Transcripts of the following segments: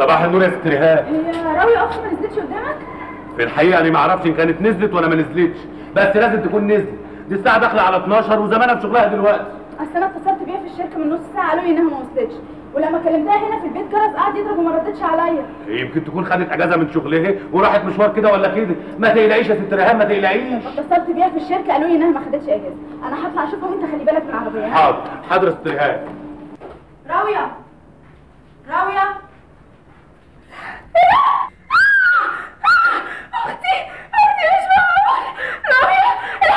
صباح النور يا ست ريهام هي راوية اصلا ما نزلتش قدامك؟ في الحقيقه انا ما اعرفش ان كانت نزلت ولا ما نزلتش بس لازم تكون نزلت دي الساعه داخله على 12 وزمانها في شغلها دلوقتي اصل انا اتصلت بيها في الشركة من نص ساعة قالوا لي انها ما وصلتش ولما كلمتها هنا في البيت جرس قعد يضرب وما ردتش عليا يمكن تكون خدت اجازه من شغلها وراحت مشوار كده ولا كده ما تقلقيش يا ست ريهام ما تقلقيش اتصلت بيها في الشركة قالوا لي انها ما خدتش اجازة انا هطلع اشوفها وانت خلي بالك من العربية ها؟ حاضر حاضر يا ست ريهام راوية راوية اختي اختي مش معقول راوية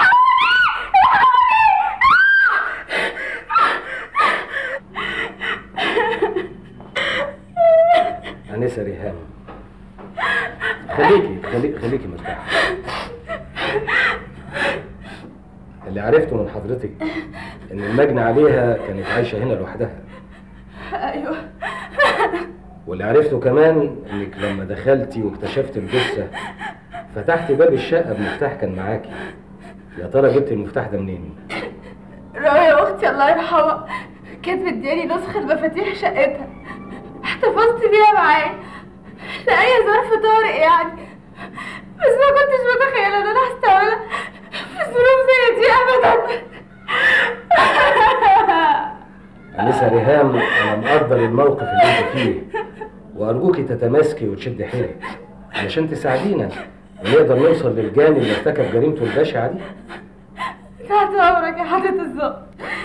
أنسة ريهام خليكي خليكي خليكي مرتاحة اللي عرفته من حضرتك إن المجني عليها كانت عايشة هنا لوحدها ايوه واللي عرفته كمان إنك لما دخلتي واكتشفت الجثة فتحت باب الشقة بمفتاح كان معاكي يا ترى جبت المفتاح ده منين؟ راوية اختي الله يرحمها كانت مدياني نسخة مفاتيح شقتها احتفظت بيها معايا لأي ظرف طارئ يعني بس ما كنتش متخيلة ان انا هستعملها في ظروف زي دي ابدا أنسة ريهام أنا مقدر الموقف اللي أنت فيه وأرجوكي تتماسكي وتشدي حيلك علشان تساعدينا ونقدر نوصل للجاني اللي ارتكب جريمته البشعة دي تحت امرك يا حضرة الظابط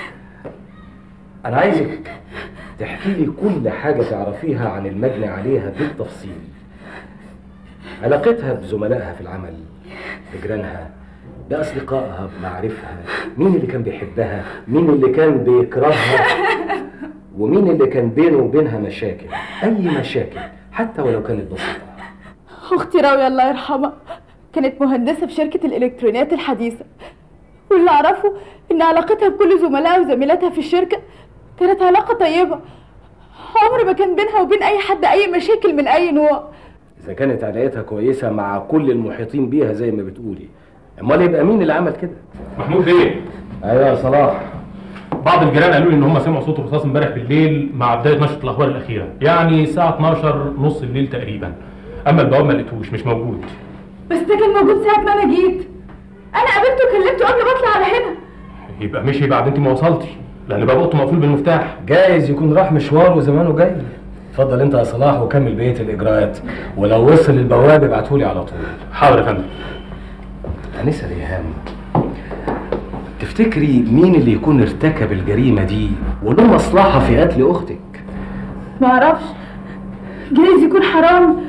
أنا عايزك تحكي لي كل حاجة تعرفيها عن المجني عليها بالتفصيل علاقتها بزملائها في العمل بجيرانها بأصدقائها بمعارفها مين اللي كان بيحبها مين اللي كان بيكرهها ومين اللي كان بينه وبينها مشاكل أي مشاكل حتى ولو كانت بسيطة اختي راوية الله يرحمها كانت مهندسة في شركة الالكترونيات الحديثة واللي اعرفه ان علاقتها بكل زملائها وزميلاتها في الشركة كانت علاقة طيبة عمر ما كان بينها وبين اي حد اي مشاكل من اي نوع إذا كانت علاقتها كويسة مع كل المحيطين بيها زي ما بتقولي أمال يبقى مين اللي عمل كده؟ محمود بيه أيوة يا صلاح بعض الجيران قالوا لي ان هم سمعوا صوت رصاص امبارح بالليل مع بدايه نشره الاخبار الاخيره يعني الساعه 12 نص الليل تقريبا اما البواب ما لقيتوش مش موجود بس ده كان موجود ساعة ما انا جيت انا قابلته وكلمته قبل ما اطلع على هنا يبقى مشي بعد انت ما وصلتي لان باب اوضته مقفول بالمفتاح جايز يكون راح مشوار وزمانه جاي اتفضل انت يا صلاح وكمل بقيه الاجراءات ولو وصل البواب ابعتهولي على طول حاضر يا فندم انسه ريهام تفتكري مين اللي يكون ارتكب الجريمه دي وله مصلحه في قتل اختك ما اعرفش جايز يكون حرام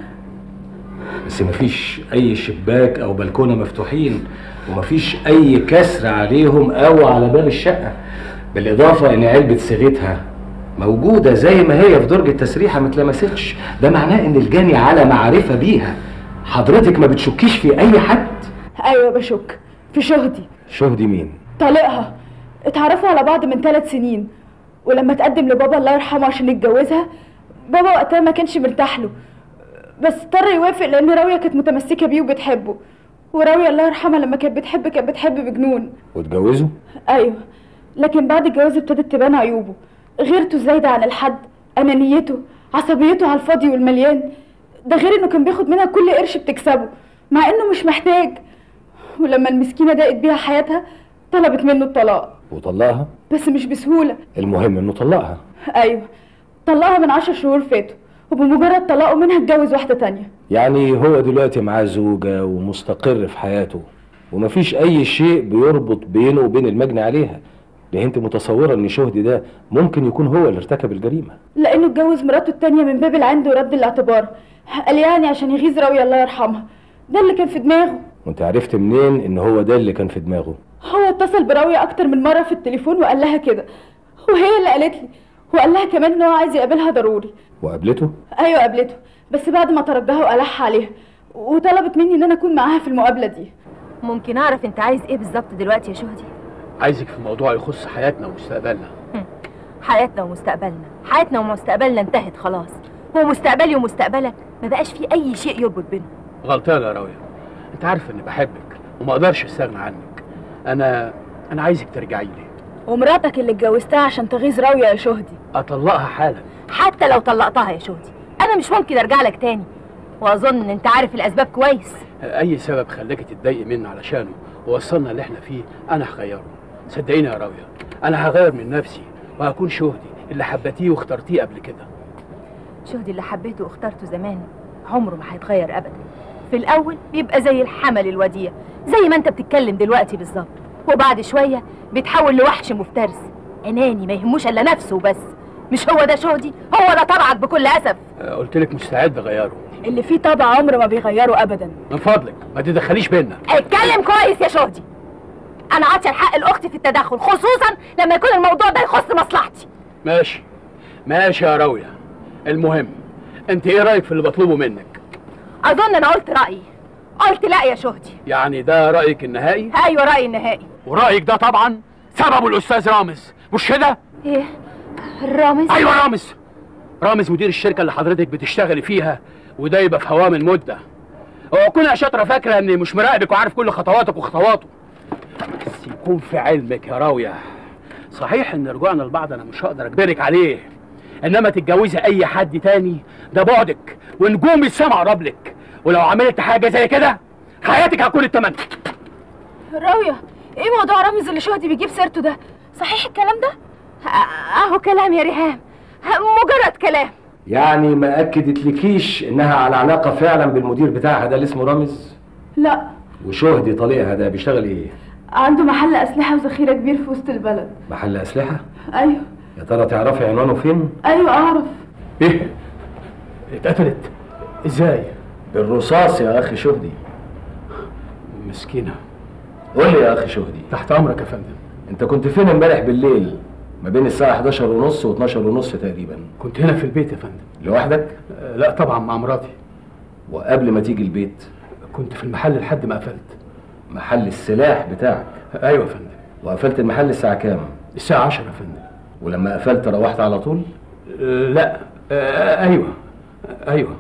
بس مفيش اي شباك او بلكونه مفتوحين ومفيش اي كسر عليهم او على باب الشقه بالاضافه ان علبه صيغتها موجوده زي ما هي في درج التسريحه ما اتلمستش ده معناه ان الجاني على معرفه بيها حضرتك ما بتشكيش في اي حد ايوه بشك في شهدي شهدي مين طليقها اتعرفوا على بعض من ثلاث سنين ولما تقدم لبابا الله يرحمه عشان يتجوزها بابا وقتها ما كانش مرتاح له بس اضطر يوافق لان راوية كانت متمسكة بيه وبتحبه وراوية الله يرحمها لما كانت بتحب كانت بتحب بجنون واتجوزوا ايوه لكن بعد الجواز ابتدت تبان عيوبه غيرته الزايدة عن الحد انانيته عصبيته على الفاضي والمليان ده غير انه كان بياخد منها كل قرش بتكسبه مع انه مش محتاج ولما المسكينة ضاقت بيها حياتها طلبت منه الطلاق وطلقها بس مش بسهولة المهم انه طلقها ايوه طلقها من عشر شهور فاتوا وبمجرد طلاقه منها اتجوز واحدة تانية يعني هو دلوقتي معاه زوجة ومستقر في حياته ومفيش أي شيء بيربط بينه وبين المجني عليها ليه انت متصورة ان شهدي ده ممكن يكون هو اللي ارتكب الجريمة لانه اتجوز مراته التانية من باب العند ورد الاعتبار قال يعني عشان يغيظ راوية الله يرحمها ده اللي كان في دماغه وانت عرفت منين ان هو ده اللي كان في دماغه هو اتصل براوية اكتر من مرة في التليفون وقال لها كده وهي اللي قالت لي وقال لها كمان ان هو عايز يقابلها ضروري وقابلته ايوه قابلته بس بعد ما ترجها والح عليها وطلبت مني ان انا اكون معاها في المقابلة دي ممكن اعرف انت عايز ايه بالظبط دلوقتي يا شهدي عايزك في موضوع يخص حياتنا ومستقبلنا حياتنا ومستقبلنا حياتنا ومستقبلنا انتهت خلاص هو مستقبلي ومستقبلك ما بقاش في اي شيء يربط بينهم غلطانه يا راويه انت عارف اني بحبك وما اقدرش استغنى عنك انا انا عايزك ترجعي لي ومراتك اللي اتجوزتها عشان تغيظ راوية يا شهدي اطلقها حالا حتى لو طلقتها يا شهدي انا انا مش ممكن ارجع لك تاني واظن ان انت عارف الاسباب كويس اي سبب خلاك تتضايق مني علشانه ووصلنا اللي احنا فيه انا هغيره صدقيني يا راويه انا هغير من نفسي وهكون شهدي اللي حبتيه واخترتيه قبل كده شهدي اللي حبيته واخترته زمان عمره ما هيتغير ابدا في الاول بيبقى زي الحمل الوديع زي ما انت بتتكلم دلوقتي بالظبط وبعد شويه بيتحول لوحش مفترس اناني ما يهموش الا نفسه وبس مش هو ده شهدي هو ده طبعك بكل اسف آه، قلت لك مستعد اغيره اللي فيه طبع عمره ما بيغيره ابدا من فضلك ما تدخليش بينا اتكلم كويس يا شهدي انا عاطيه الحق لاختي في التدخل خصوصا لما يكون الموضوع ده يخص مصلحتي ماشي ماشي يا راويه المهم انت ايه رايك في اللي بطلبه منك اظن انا قلت رايي قلت لا يا شهدي يعني ده رايك النهائي ايوه رايي النهائي ورايك ده طبعا سببه الاستاذ رامز مش كده ايه رامز ايوه رامز رامز مدير الشركه اللي حضرتك بتشتغلي فيها وده يبقى في هواه من مده هو كونها شاطره فاكره اني مش مراقبك وعارف كل خطواتك وخطواته بس يكون في علمك يا راويه صحيح ان رجوعنا لبعض انا مش هقدر اجبرك عليه انما تتجوزي اي حد تاني ده بعدك ونجوم السما قرب لك ولو عملت حاجه زي كده حياتك هتكون التمن راوية ايه موضوع رامز اللي شهدي بيجيب سيرته ده صحيح الكلام ده آه، اهو كلام يا ريهام مجرد كلام يعني ما اكدتلكيش انها على علاقه فعلا بالمدير بتاعها ده اللي اسمه رامز لا وشهدي طليقها ده بيشتغل ايه عنده محل اسلحة وذخيرة كبير في وسط البلد محل اسلحه ايوه يا ترى تعرفي عنوانه فين ايوه اعرف ايه اتقتلت ازاي بالرصاص يا اخي شهدي مسكينه قول لي يا اخي شهدي تحت امرك يا فندم انت كنت فين امبارح بالليل ما بين الساعه 11 ونص و12 ونص تقريبا كنت هنا في البيت يا فندم لوحدك آه، لا طبعا مع مراتي وقبل ما تيجي البيت كنت في المحل لحد ما قفلت محل السلاح بتاعك ايوه يا فندم وقفلت المحل الساعه كام الساعه 10 يا فندم ولما قفلت روحت على طول آه، لا آه، ايوه آه، ايوه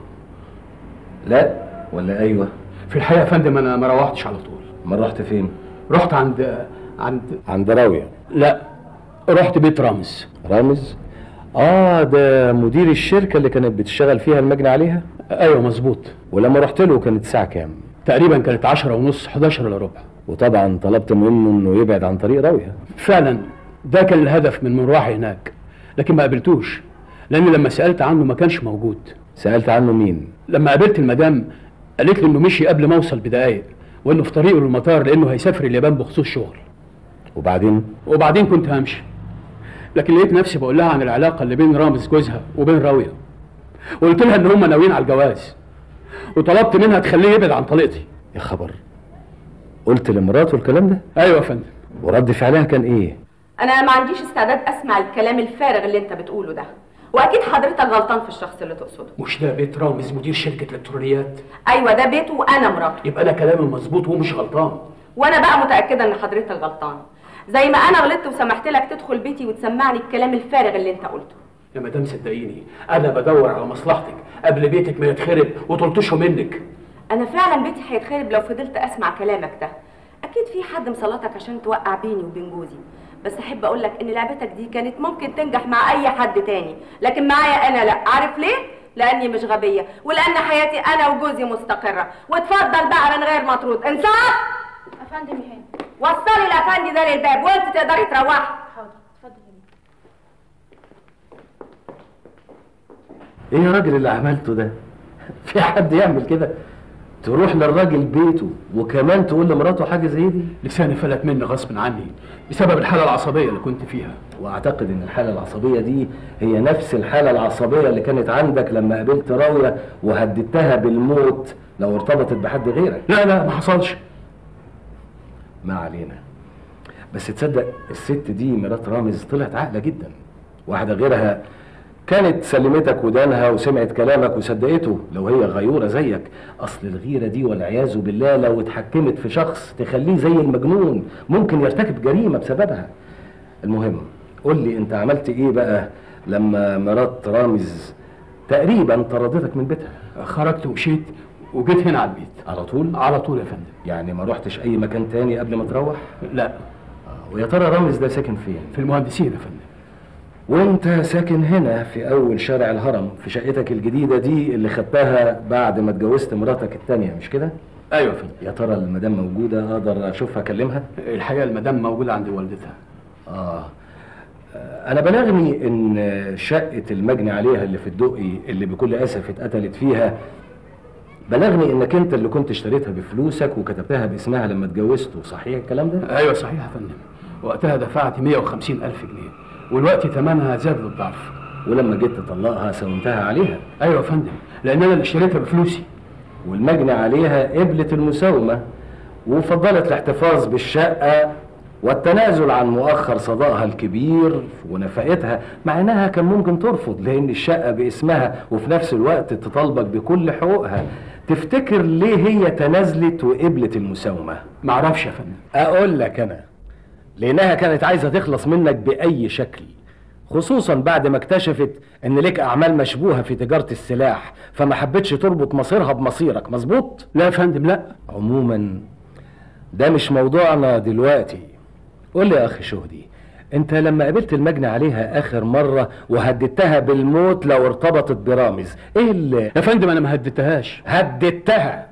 لا ولا ايوه في الحقيقه يا فندم انا ما روحتش على طول ما رحت فين رحت عند عند عند راويه لا رحت بيت رامز رامز اه ده مدير الشركه اللي كانت بتشتغل فيها المجني عليها ايوه مظبوط ولما رحت له كانت الساعه كام تقريبا كانت 10 ونص 11 الا ربع وطبعا طلبت منه انه يبعد عن طريق راويه فعلا ده كان الهدف من مروحي هناك لكن ما قابلتوش لان لما سالت عنه ما كانش موجود سالت عنه مين لما قابلت المدام قالت لي انه مشي قبل ما اوصل بدقايق وانه في طريقه للمطار لانه هيسافر اليابان بخصوص شغل وبعدين وبعدين كنت همشي لكن لقيت نفسي بقول لها عن العلاقه اللي بين رامز جوزها وبين راويه وقلت لها ان هم ناويين على الجواز وطلبت منها تخليه يبعد عن طليقتي يا خبر قلت لمراته الكلام ده ايوه يا فندم ورد فعلها كان ايه انا ما عنديش استعداد اسمع الكلام الفارغ اللي انت بتقوله ده واكيد حضرتك غلطان في الشخص اللي تقصده مش ده بيت رامز مدير شركه الكترونيات ايوه ده بيته وانا مراته يبقى انا كلامي مظبوط ومش غلطان وانا بقى متاكده ان حضرتك غلطان زي ما انا غلطت وسمحت لك تدخل بيتي وتسمعني الكلام الفارغ اللي انت قلته يا مدام صدقيني انا بدور على مصلحتك قبل بيتك ما يتخرب وتلطشه منك انا فعلا بيتي هيتخرب لو فضلت اسمع كلامك ده اكيد في حد مسلطك عشان توقع بيني وبين جوزي بس احب اقول لك ان لعبتك دي كانت ممكن تنجح مع اي حد تاني لكن معايا انا لا عارف ليه لاني مش غبيه ولان حياتي انا وجوزي مستقره واتفضل بقى من غير ما ترد انصاف افندم يا هاني وصلي الافندي ده للباب وانت تقدري تروحي حاضر اتفضل يا ايه يا راجل اللي عملته ده في حد يعمل كده تروح للراجل بيته وكمان تقول لمراته حاجه زي دي لساني فلت مني غصب عني بسبب الحاله العصبيه اللي كنت فيها واعتقد ان الحاله العصبيه دي هي نفس الحاله العصبيه اللي كانت عندك لما قابلت راويه وهددتها بالموت لو ارتبطت بحد غيرك لا لا ما حصلش ما علينا بس تصدق الست دي مرات رامز طلعت عاقله جدا واحده غيرها كانت سلمتك ودانها وسمعت كلامك وصدقته لو هي غيوره زيك اصل الغيره دي والعياذ بالله لو اتحكمت في شخص تخليه زي المجنون ممكن يرتكب جريمه بسببها المهم قول لي انت عملت ايه بقى لما مرات رامز تقريبا طردتك من بيتها خرجت ومشيت وجيت هنا على البيت على طول على طول يا فندم يعني ما رحتش اي مكان تاني قبل ما تروح لا ويا ترى رامز ده ساكن فين في المهندسين يا فندم وانت ساكن هنا في اول شارع الهرم في شقتك الجديده دي اللي خدتها بعد ما اتجوزت مراتك التانية مش كده ايوه يا فندم يا ترى المدام موجوده اقدر اشوفها اكلمها الحقيقه المدام موجوده عند والدتها آه أنا بلغني إن شقة المجني عليها اللي في الدقي اللي بكل أسف اتقتلت فيها بلغني إنك أنت اللي كنت اشتريتها بفلوسك وكتبتها باسمها لما اتجوزته صحيح الكلام ده؟ ايوه صحيح يا فندم وقتها دفعت 150 الف جنيه والوقت ثمنها زاد للضعف ولما جيت تطلقها ساومتها عليها ايوه يا فندم لان انا اللي اشتريتها بفلوسي والمجني عليها قبلت المساومة وفضلت الاحتفاظ بالشقة والتنازل عن مؤخر صداقها الكبير ونفقتها مع انها كان ممكن ترفض لان الشقة باسمها وفي نفس الوقت تطالبك بكل حقوقها تفتكر ليه هي تنازلت وقبلت المساومة معرفش يا فندم اقول لك انا لانها كانت عايزة تخلص منك باي شكل خصوصا بعد ما اكتشفت ان لك اعمال مشبوهة في تجارة السلاح فما حبتش تربط مصيرها بمصيرك مظبوط لا يا فندم لا عموما ده مش موضوعنا دلوقتي قول لي يا اخي شهدي انت لما قابلت المجني عليها اخر مرة وهددتها بالموت لو ارتبطت برامز ايه اللي يا فندم انا ما هددتهاش هددتها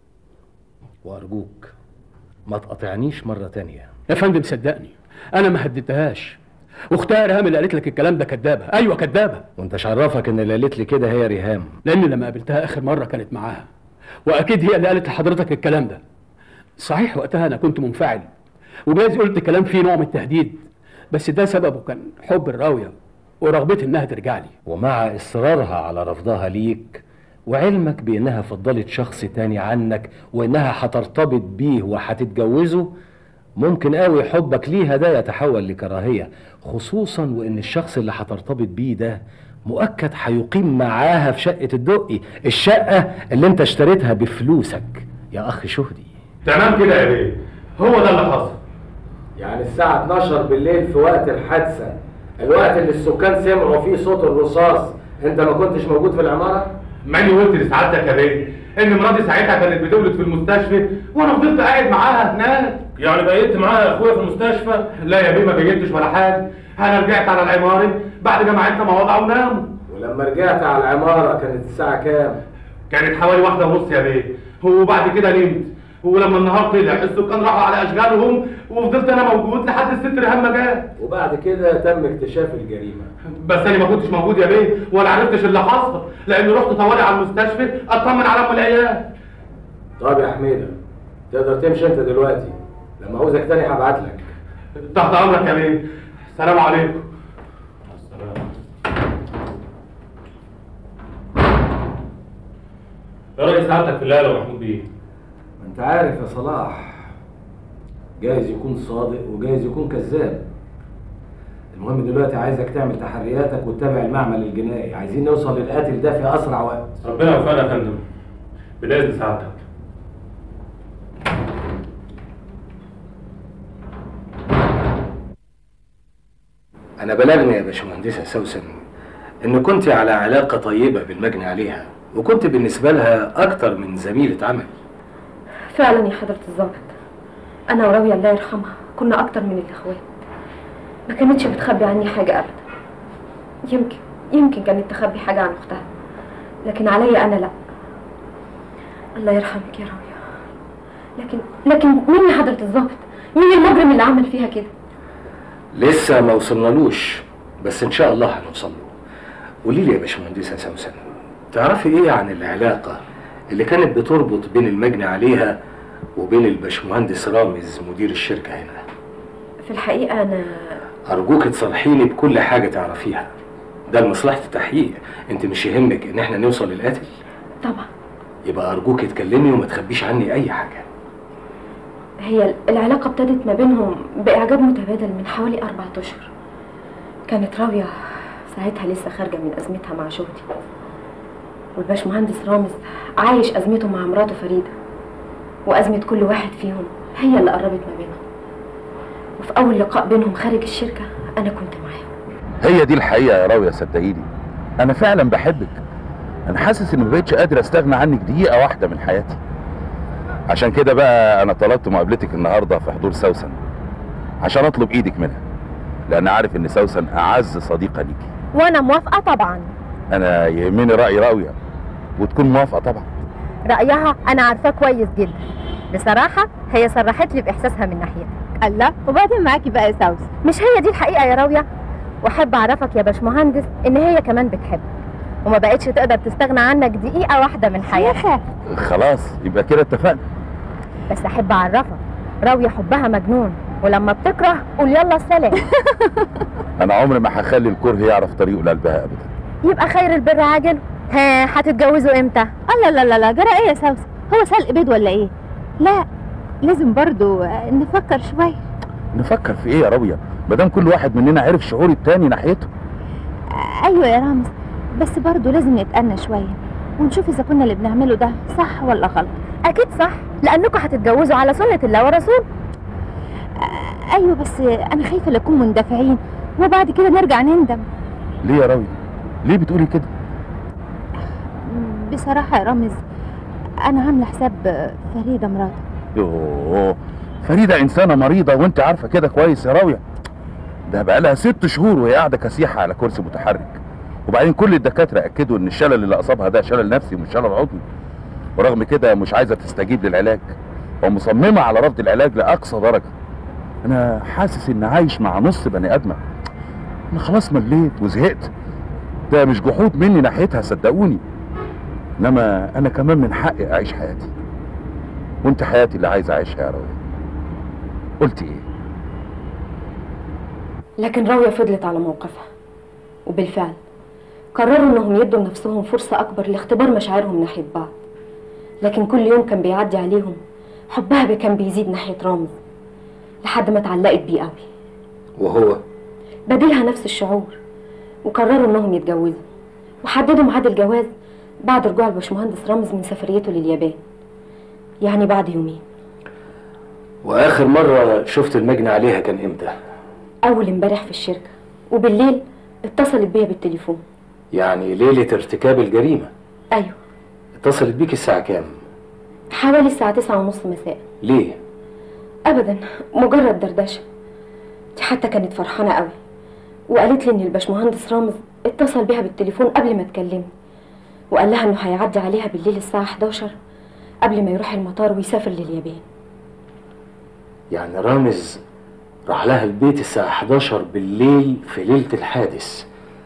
وارجوك ما تقاطعنيش مرة تانية يا فندم صدقني انا ما هددتهاش واختها ريهام اللي قالت لك الكلام ده كدابه ايوه كدابه وانت شرفك ان اللي قالت لي كده هي ريهام لان لما قابلتها اخر مره كانت معاها واكيد هي اللي قالت لحضرتك الكلام ده صحيح وقتها انا كنت منفعل وجايز قلت كلام فيه نوع من التهديد بس ده سببه كان حب الراويه ورغبتي انها ترجع لي ومع اصرارها على رفضها ليك وعلمك بانها فضلت شخص تاني عنك وانها هترتبط بيه وهتتجوزه ممكن قوي حبك ليها ده يتحول لكراهية خصوصا وان الشخص اللي هترتبط بيه ده مؤكد هيقيم معاها في شقة الدقي الشقة اللي انت اشتريتها بفلوسك يا اخ شهدي تمام كده يا بيه هو ده اللي حصل يعني الساعة 12 بالليل في وقت الحادثة الوقت اللي السكان سمعوا فيه صوت الرصاص انت ما كنتش موجود في العمارة؟ ماني قلت لسعادتك يا بيه ان مراتي ساعتها كانت بتولد في المستشفى وانا فضلت قاعد معاها هناك يعني بقيت معاها يا اخويا في المستشفى لا يا بيه ما بيجبتش ولا حاجه انا رجعت على العمارة بعد جماعتنا ما وضعوا وناموا ولما رجعت على العمارة كانت الساعة كام؟ كانت حوالي واحدة ونص يا بيه وبعد كده نمت ولما النهار طلع السكان راحوا على اشغالهم وفضلت انا موجود لحد الست ريهام ما جت وبعد كده تم اكتشاف الجريمة بس انا ما كنتش موجود يا بيه ولا عرفتش اللي حصل لاني رحت طوالي على المستشفى اطمن على ام العيال طب يا حميدة تقدر تمشي انت دلوقتي لما عاوزك تاني هبعت لك تحت امرك يا بيه السلام عليكم يا راجل سعادتك في الليله يا محمود بيه ما انت عارف يا صلاح جايز يكون صادق وجايز يكون كذاب المهم دلوقتي عايزك تعمل تحرياتك وتتابع المعمل الجنائي عايزين نوصل للقاتل ده في اسرع وقت ربنا يوفقنا يا فندم باذن سعادتك انا بلغني يا باشمهندسه سوسن ان كنت على علاقه طيبه بالمجني عليها وكنت بالنسبه لها اكتر من زميله عمل فعلا يا حضرة الضابط أنا وراوية الله يرحمها كنا أكتر من الإخوات ما كانتش بتخبي عني حاجة أبدا يمكن يمكن كانت تخبي حاجة عن أختها لكن عليا أنا لأ الله يرحمك يا راوية لكن لكن مين يا حضرة الضابط؟ مين المجرم اللي عمل فيها كده؟ لسه ما وصلنالوش بس ان شاء الله هنوصل له قولي لي يا باشمهندسه سوسن تعرفي ايه عن العلاقه اللي كانت بتربط بين المجني عليها وبين الباشمهندس رامز مدير الشركه هنا في الحقيقة أنا ارجوك تصالحيني بكل حاجه تعرفيها ده لمصلحه التحقيق انت مش يهمك ان احنا نوصل للقاتل طبعا يبقى ارجوك اتكلمي وما تخبيش عني اي حاجه هي العلاقة ابتدت ما بينهم بإعجاب متبادل من حوالي أربعة أشهر كانت راوية ساعتها لسه خارجة من أزمتها مع شهدي والباشمهندس رامز عايش أزمته مع مراته فريدة وأزمة كل واحد فيهم هي اللي قربت ما بينهم وفي أول لقاء بينهم خارج الشركة أنا كنت معاهم هي دي الحقيقه يا راويه صدقيني انا فعلا بحبك انا حاسس اني مبقتش قادر استغنى عنك دقيقه واحده من حياتي عشان كده بقى انا طلبت مقابلتك النهارده في حضور سوسن عشان اطلب ايدك منها لان عارف ان سوسن اعز صديقه ليكي وانا موافقه طبعا انا يهمني راي راويه وتكون موافقه طبعا رايها انا عارفاه كويس جدا بصراحه هي صرحت لي باحساسها من ناحيتك الله وبعدين معاكي بقى يا سوس مش هي دي الحقيقه يا راويه واحب اعرفك يا باشمهندس ان هي كمان بتحبك وما بقتش تقدر تستغنى عنك دقيقه واحده من حياتها خلاص يبقى كده اتفقنا بس احب اعرفك راويه حبها مجنون ولما بتكره قول يلا السلام انا عمري ما هخلي الكره يعرف طريقه لقلبها ابدا يبقى خير البر عاجل ها هتتجوزوا امتى لا لا لا لا جرى ايه يا سوسن هو سلق بيض ولا ايه لا لازم برضو آه، نفكر شويه نفكر في ايه يا راويه ما دام كل واحد مننا عرف شعور التاني ناحيته آه، ايوه يا رامز بس برضو لازم نتأنى شويه ونشوف اذا كنا اللي بنعمله ده صح ولا غلط اكيد صح لانكم هتتجوزوا على سنه الله ورسوله آه، ايوه بس انا خايفه نكون مندفعين وبعد كده نرجع نندم ليه يا راويه ليه بتقولي كده بصراحه يا رامز انا عامله حساب آه، فريده مراتي يوه فريده انسانه مريضه وانت عارفه كده كويس يا راويه ده بقالها ست شهور وهي قاعده كسيحه على كرسي متحرك وبعدين كل الدكاتره اكدوا ان الشلل اللي اصابها ده شلل نفسي مش شلل عضوي ورغم كده مش عايزه تستجيب للعلاج ومصممه على رفض العلاج لاقصى درجه انا حاسس ان عايش مع نص بني ادمه انا خلاص مليت وزهقت ده مش جحود مني ناحيتها صدقوني انما انا كمان من حقي اعيش حياتي وانت حياتي اللي عايز اعيشها يا راوية قلت ايه لكن راوية فضلت على موقفها وبالفعل قرروا انهم يدوا لنفسهم فرصة اكبر لاختبار مشاعرهم ناحية بعض لكن كل يوم كان بيعدي عليهم حبها بي- كان بيزيد ناحية رامز لحد ما اتعلقت بيه قوي وهو بديلها نفس الشعور وقرروا انهم يتجوزوا وحددوا ميعاد الجواز بعد رجوع الباشمهندس رامز من سفريته لليابان يعني بعد يومين واخر مره شفت المجني عليها كان امتى اول امبارح في الشركة وبالليل اتصلت بيا بالتليفون يعني ليله ارتكاب الجريمه ايوه اتصلت بيك الساعه كام حوالي الساعة تسعة ونص مساء ليه ابدا مجرد دردشه دي حتى كانت فرحانه قوي وقالت لي ان الباشمهندس رامز اتصل بيها بالتليفون قبل ما تكلمني وقال لها انه هيعدي عليها بالليل الساعه 11 قبل ما يروح المطار ويسافر لليابان يعني رامز راح لها البيت الساعة 11 بالليل في ليلة الحادث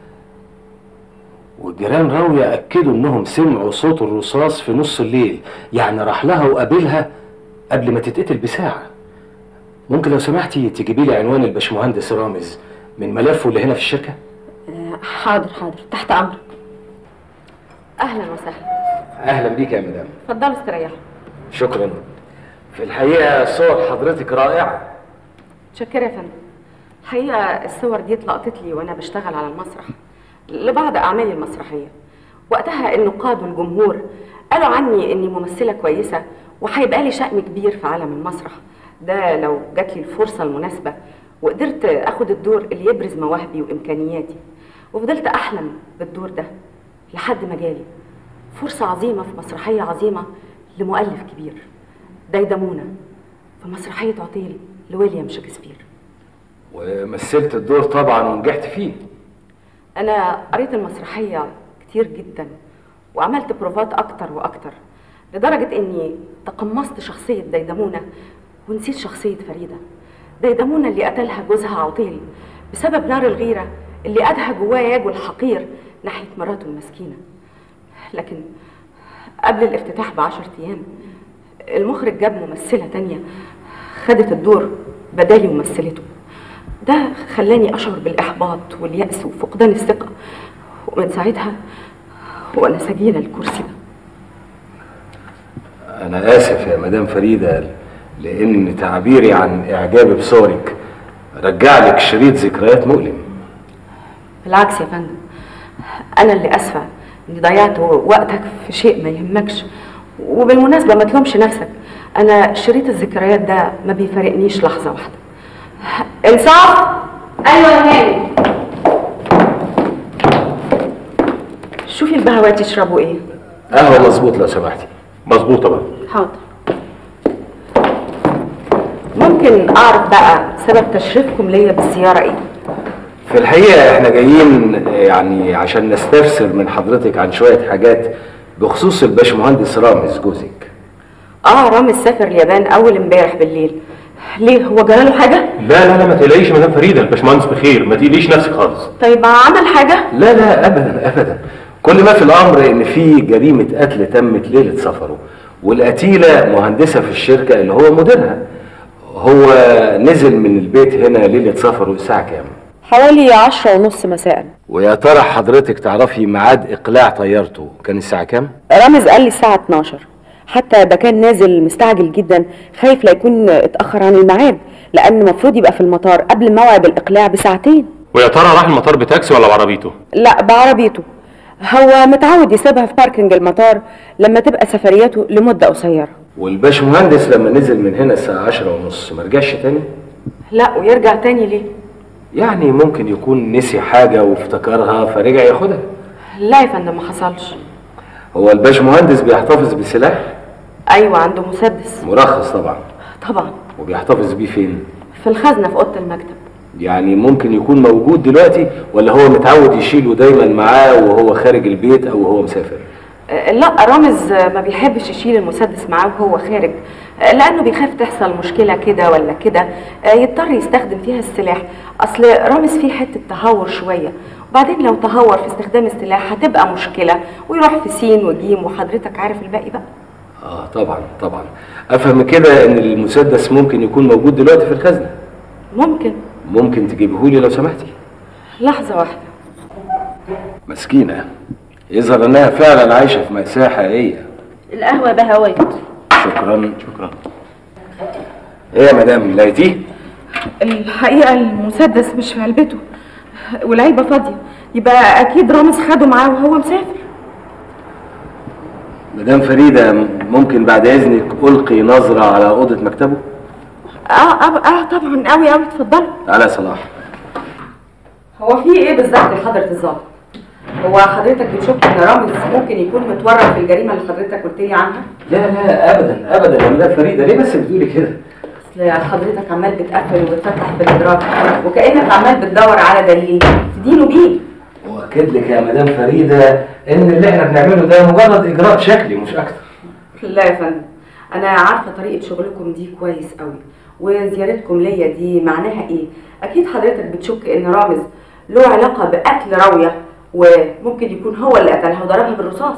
والجيران راوية أكدوا إنهم سمعوا صوت الرصاص في نص الليل يعني راح لها وقابلها قبل ما تتقتل بساعة ممكن لو سمحتي تجيبي لي عنوان الباشمهندس رامز من ملفه اللي هنا في الشركة آه، حاضر حاضر تحت امرك اهلا وسهلا أهلا بيك يا مدام اتفضلوا استريحوا شكرا في الحقيقة صور حضرتك رائعة متشكره يا فندم الحقيقه الصور دي اتلقطت لي وانا بشتغل على المسرح لبعض اعمالي المسرحيه وقتها النقاد والجمهور قالوا عني اني ممثله كويسه وهيبقى لي شأن كبير في عالم المسرح ده لو جات لي الفرصه المناسبه وقدرت اخد الدور اللي يبرز مواهبي وامكانياتي وفضلت احلم بالدور ده لحد ما جالي فرصه عظيمه في مسرحيه عظيمه لمؤلف كبير ديدمونه في مسرحيه عطيل لويليام شكسبير ومثلت الدور طبعا ونجحت فيه انا قريت المسرحيه كتير جدا وعملت بروفات اكتر واكتر لدرجه اني تقمصت شخصيه ديدمونه ونسيت شخصيه فريده ديدمونه اللي قتلها جوزها عطيل بسبب نار الغيره اللي ادهى جواه ياجو الحقير ناحيه مراته المسكينه لكن قبل الافتتاح بعشر ايام المخرج جاب ممثله تانية خدت الدور بدالي ومثلته ده خلاني اشعر بالاحباط والياس وفقدان الثقه ومن ساعتها وانا سجينه الكرسي ده أنا آسف يا مدام فريدة لأن تعبيري عن إعجابي بصورك رجع لك شريط ذكريات مؤلم بالعكس يا فندم انا اللي اسفه اني ضيعت وقتك في شيء ما يهمكش وبالمناسبه ما تلومش نفسك انا شريط الذكريات ده ما بيفارقنيش لحظه واحده انصاف ايوه يا هاني شوفي البهوات يشربوا ايه قهوة مظبوط لو سمحتي مظبوط طبعا حاضر ممكن اعرف بقى سبب تشريفكم ليا بالزياره ايه في الحقيقة احنا جايين يعني عشان نستفسر من حضرتك عن شوية حاجات بخصوص الباشمهندس رامز جوزك اه رامز سافر اليابان اول امبارح بالليل ليه هو جراله حاجه لا لا لا ما تقلقيش يا مدام فريده الباشمهندس بخير ما تقلقيش نفسك خالص طيب عمل حاجه لا لا ابدا ابدا كل ما في الامر ان في جريمة قتل تمت ليلة سفره والقتيلة مهندسة في الشركة اللي هو مديرها هو نزل من البيت هنا ليلة سفره الساعة كام؟ حوالي عشرة ونص مساء ويا ترى حضرتك تعرفي ميعاد اقلاع طيارته كان الساعة كام؟ رامز قال لي الساعه 12 حتى ده كان نازل مستعجل جدا خايف لا يكون اتاخر عن الميعاد لان المفروض يبقى في المطار قبل موعد الاقلاع بساعتين ويا ترى راح المطار بتاكسي ولا بعربيته لا بعربيته هو متعود يسيبها في باركنج المطار لما تبقى سفرياته لمده قصيره والباشمهندس لما نزل من هنا الساعة عشرة ونص ما رجعش تاني؟ لا ويرجع تاني ليه يعني ممكن يكون نسي حاجة وافتكرها فرجع ياخدها لا يا فندم ما حصلش هو الباشمهندس بيحتفظ بسلاح ايوه عنده مسدس مرخص طبعا طبعا وبيحتفظ بيه فين؟ في الخزنه في اوضه المكتب يعني ممكن يكون موجود دلوقتي ولا هو متعود يشيله دايما معاه وهو خارج البيت او وهو مسافر آه، لا رامز آه، ما بيحبش يشيل المسدس معاه وهو خارج آه، لانه بيخاف تحصل مشكله كده ولا كده آه، يضطر يستخدم فيها السلاح اصل رامز فيه حته تهور شويه وبعدين لو تهور في استخدام السلاح هتبقى مشكله ويروح في سين وجيم وحضرتك عارف الباقي بقى اه طبعا طبعا افهم كده ان المسدس ممكن يكون موجود دلوقتي في الخزنه ممكن ممكن تجيبهولي لو سمحتي لحظه واحده مسكينه يظهر انها فعلا عايشه في ماساه حقيقيه القهوة بهوات شكرا شكرا ايه يا مدام لقيتيه الحقيقة المسدس مش في علبته والعلبة فاضية يبقى أكيد رامز خده معاه وهو مسافر مدام فريده ممكن بعد اذنك القي نظره على اوضه مكتبه اه اه, آه طبعا قوي قوي اتفضلوا تعالى يا صلاح هو في ايه بالظبط يا حضره الظابط هو حضرتك بتشك ان رامز ممكن يكون متورط في الجريمه اللي حضرتك قلت لي عنها لا لا ابدا ابدا يا مدام فريده ليه بس بتقولي كده اصل حضرتك عمال بتقفل وبتفتح في الادراك وكانك عمال بتدور على دليل تدينه بيه واكد لك يا مدام فريده ان اللي احنا بنعمله ده مجرد اجراء شكلي مش اكتر لا يا فندم انا عارفه طريقه شغلكم دي كويس قوي وزيارتكم ليا دي معناها ايه اكيد حضرتك بتشك ان رامز له علاقه بقتل راويه وممكن يكون هو اللي قتلها وضربها بالرصاص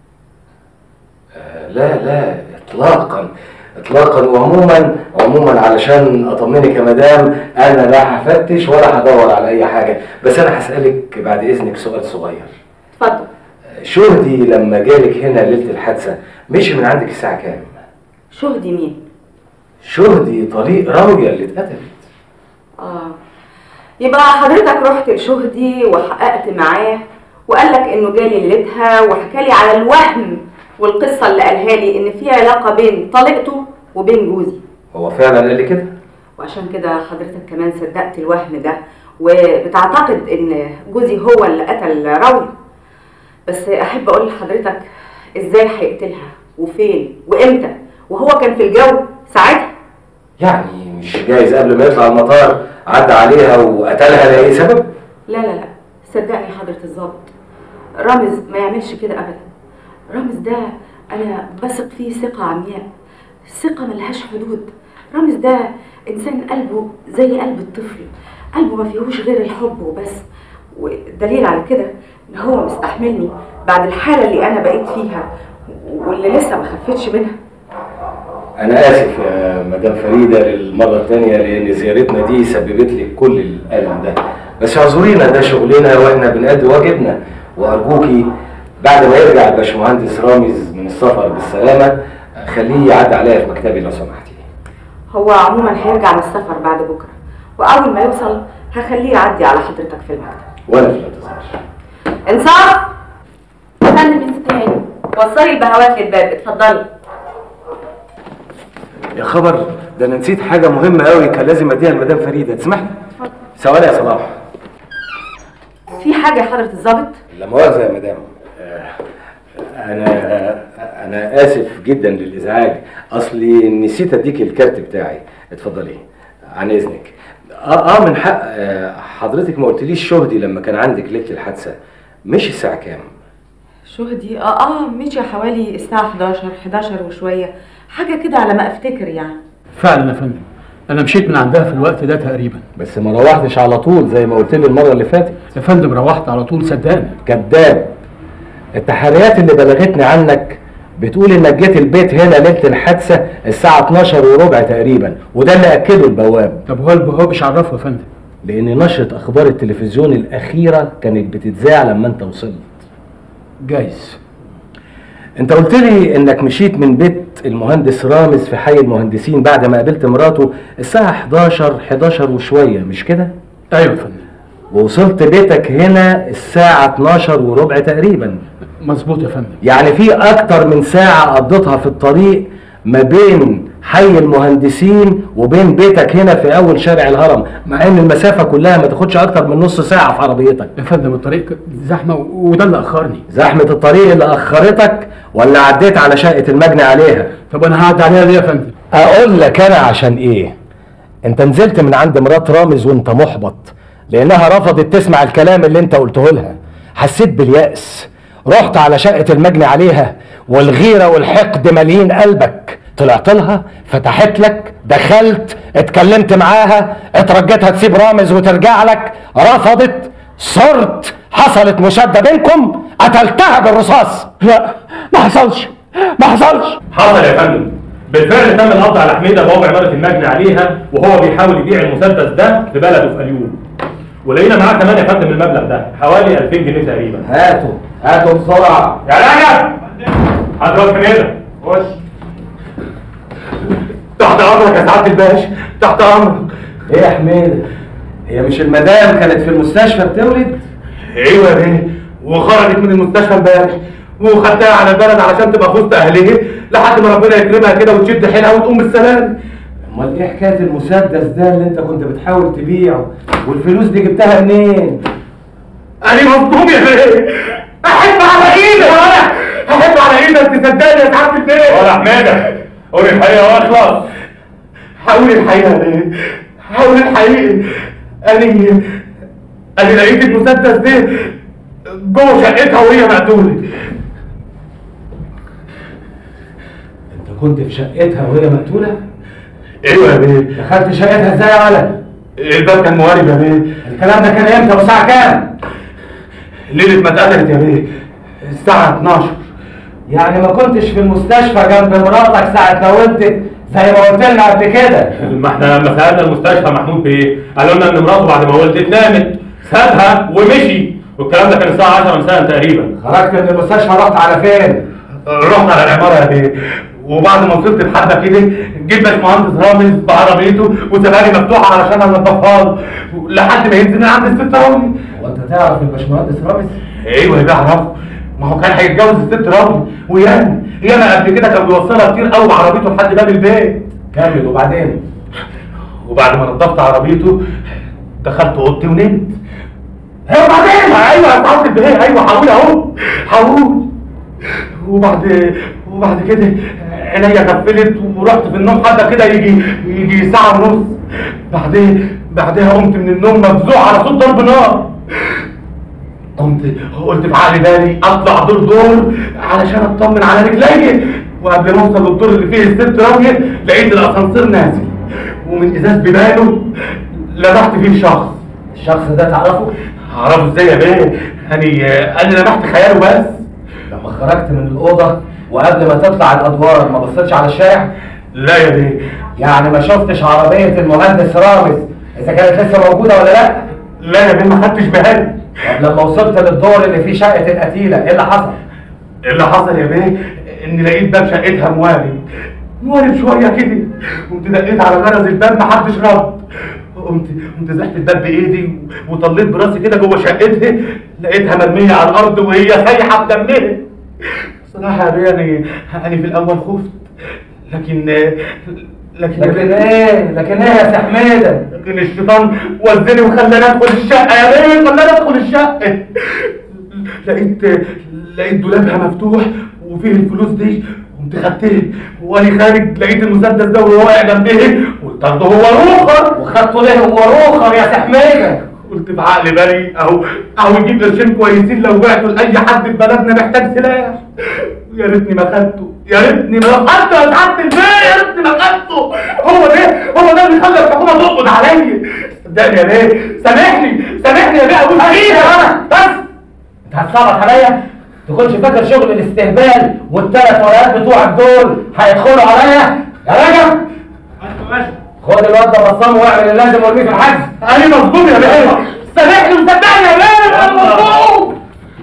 آه، لا لا اطلاقا اطلاقا وعموما عموما علشان اطمنك يا مدام انا لا هفتش ولا هدور على اي حاجه بس انا هسالك بعد اذنك سؤال صغير اتفضل شهدي لما جالك هنا ليله الحادثه مشي من عندك الساعه كام شهدي مين شهدي طريق راويه اللي اتقتلت اه يبقى حضرتك رحت لشهدي وحققت معاه وقال لك انه جالي ليلتها وحكى لي على الوهم والقصه اللي قالها لي ان في علاقه بين طليقته وبين جوزي هو فعلا قال لي كده وعشان كده حضرتك كمان صدقت الوهم ده وبتعتقد ان جوزي هو اللي قتل راوي بس احب اقول لحضرتك ازاي هيقتلها وفين وامتى وهو كان في الجو ساعتها يعني مش جايز قبل ما يطلع المطار عدى عليها وقتلها لاي سبب لا لا لا صدقني حضرة الظابط رامز ما يعملش كده ابدا رامز ده انا بثق فيه ثقة عمياء ثقة ملهاش حدود رامز ده انسان قلبه زي قلب الطفل قلبه ما فيهوش غير الحب وبس والدليل على كده ان هو مستحملني بعد الحالة اللي انا بقيت فيها واللي لسه ما خفتش منها انا اسف يا مدام فريده للمره الثانيه لان زيارتنا دي سببت لك كل الالم ده بس اعذرينا ده شغلنا واحنا بنأدي واجبنا وارجوكي بعد ما يرجع الباشمهندس رامز من السفر بالسلامه خليه يعدي عليا في مكتبي لو سمحتي هو عموما هيرجع من السفر بعد بكرة واول ما يوصل هخليه يعدي على حضرتك في المكتب وانا في الانتظار انصاف فندم يا ست هاني وصلي البهوات للباب اتفضلي يا خبر ده انا نسيت حاجه مهمه قوي كان لازم اديها لمدام فريده تسمحي ثواني يا صلاح في حاجة يا حضرة الظابط لا مؤاخذة يا مدام آه، أنا أنا آسف جدا للإزعاج أصلي نسيت أديك الكارت بتاعي اتفضلي عن إذنك اه اه من حق آه، حضرتك ما قلتليش شهدي لما كان عندك ليله الحادثه مش الساعه كام شهدي اه اه مشي حوالي الساعة 11 11 وشوية حاجة كده على ما افتكر يعني فعلا يا فندم انا مشيت من عندها في الوقت ده تقريبا بس ما روحتش على طول زي ما قلت لي المره اللي فاتت يا فندم روحت على طول صدقني كذاب التحريات اللي بلغتني عنك بتقول انك جيت البيت هنا ليله الحادثه الساعه 12 وربع تقريبا وده اللي اكده البواب طب هو البواب مش عرفه يا فندم لان نشره اخبار التلفزيون الاخيره كانت بتتذاع لما انت وصلت جايز انت قلت لي انك مشيت من بيت المهندس رامز في حي المهندسين بعد ما قابلت مراته الساعه 11 11 وشويه مش كده ايوه يا فندم ووصلت بيتك هنا الساعه 12 وربع تقريبا مظبوط يا فندم يعني في اكتر من ساعة قضيتها في الطريق ما بين حي المهندسين وبين بيتك هنا في اول شارع الهرم مع ان المسافة كلها ما تاخدش اكتر من نص ساعة في عربيتك يا فندم الطريق زحمة و- وده اللي اخرني زحمة الطريق اللي اخرتك ولا عديت على شقة المجني عليها طب انا هعدي عليها ليه يا فندم اقول لك انا عشان ايه انت نزلت من عند مرات رامز وانت محبط لانها رفضت تسمع الكلام اللي انت قلته لها حسيت باليأس رحت على شقة المجني عليها والغيرة والحقد مالين قلبك طلعت لها فتحت لك دخلت اتكلمت معاها اترجتها تسيب رامز وترجع لك رفضت صرت حصلت مشادة بينكم قتلتها بالرصاص لا ما حصلش ما حصلش حصل يا فندم بالفعل تم القبض على حميده بواب عماره المجني عليها وهو بيحاول يبيع المسدس ده في بلده في اليوم ولقينا معاه كمان يا فندم المبلغ ده حوالي 2000 جنيه تقريبا هاتوا هاتوا بسرعة يا رجب حضرتك حميده خش تحت امرك يا سعاده الباشا تحت امرك ايه يا حميدة هي مش المدام كانت في المستشفى بتولد ايوه يا بيه وخرجت من المستشفى امبارح وخدتها على البلد علشان تبقى في وسط اهلها لحد ما ربنا يكرمها كده وتشد حيلها وتقوم بالسلام امال ايه حكايه المسدس ده اللي انت كنت بتحاول تبيعه والفلوس دي جبتها منين انا مصدوم يا بيه احب على ايدك وانا احب على ايدك تصدقني يا سعاده البيه ولا حميده قول الحقيقه واخلص حاول الحقيقه يا بيه حاول الحقيقه انا انا لقيت المسدس ده جوه شقتها وهي مقتوله انت كنت في شقتها وهي مقتوله ايوه يا بيه دخلت شقتها ازاي يا ولد الباب كان موارب يا بيه الكلام ده كان امتى والساعه كام ليله ما اتقتلت يا بيه الساعه 12 يعني ما كنتش في المستشفى جنب مراتك ساعه ما ولدت زي ما قلت لنا قبل كده ما احنا لما سالنا المستشفى محمود بيه قالوا لنا ان مراته بعد ما ولدت نامت سابها ومشي والكلام ده كان الساعه 10 مساء تقريبا خرجت من المستشفى رحت على فين رحنا على العماره يا بيه وبعد ما وصلت لحد كده جيت باشمهندس رامز بعربيته وسابها لي مفتوحه علشان انضفها له لحد ما ينزل من عند الست رامي هو انت تعرف الباشمهندس رامز ايوه يا بيه اعرفه ما هو كان هيتجوز الست رامي وياما ياما قبل كده كان بيوصلها كتير قوي بعربيته لحد باب البيت كمل وبعدين وبعد ما نضفت عربيته دخلت اوضتي ونمت ايوه بعدين ايوه يا سعاده البيه ايوه هقول اهو هقول وبعد وبعد كده عينيا غفلت ورحت في النوم حتى كده يجي يجي ساعه ونص بعدين بعدها قمت من النوم مفزوع على صوت ضرب نار قمت قلت في عقلي بالي اطلع دور دور علشان اطمن على رجلي وقبل ما اوصل للدور اللي فيه الست راميه لقيت الاسانسير نازل ومن ازاز بيبانه لمحت فيه شخص الشخص ده تعرفه اعرفه ازاي يا بيه اني انا لمحت خياله بس لما خرجت من الاوضه وقبل ما تطلع الادوار ما بصيتش على الشارع لا يا بيه يعني ما شفتش عربيه المهندس رامز اذا كانت لسه موجوده ولا لا لا يا بيه ما خدتش بالي طب لما وصلت للدور اللي فيه شقه القتيله ايه اللي حصل اللي حصل يا بيه اني لقيت باب شقتها موارب موارب شويه كده قمت دقيت على غرز الباب محدش رد قمت قمت زحت الباب بايدي وطليت براسي كده جوه شقتها لقيتها مرميه على الارض وهي سايحه بدمها صراحه يا بيه انا انا في الاول خفت لكن لكن لكن ايه لكن ايه يا سي حميده لكن الشيطان وزني وخلاني ادخل الشقه يا بيه خلاني ادخل الشقه لقيت لقيت دولابها مفتوح وفيه الفلوس دي قمت خدتها وانا خارج لقيت المسدس ده وهو واقع جنبها تاخده هو روخر وخدته ليه هو روخر يا سحمية قلت بعقل بريء اهو اهو يجيب قرشين كويسين لو بعته لاي حد في بلدنا محتاج سلاح يا ريتني ما خدته يا ريتني ما خدته يا سعاده البيه يا ريتني ما خدته هو ده هو ده اللي خلى الحكومه تقبض عليا صدقني يا بيه سامحني سامحني يا بيه ابوس ايدك انا بس انت هتصعبك عليا تكونش فاكر شغل الاستهبال والثلاث ورقات بتوعك دول هيدخلوا عليا يا رجب خد الواد ده بصمه واعمل اللازم وارميه في الحجز انا مظلوم يا بيه سامحني وصدقني يا بيه انا مظلوم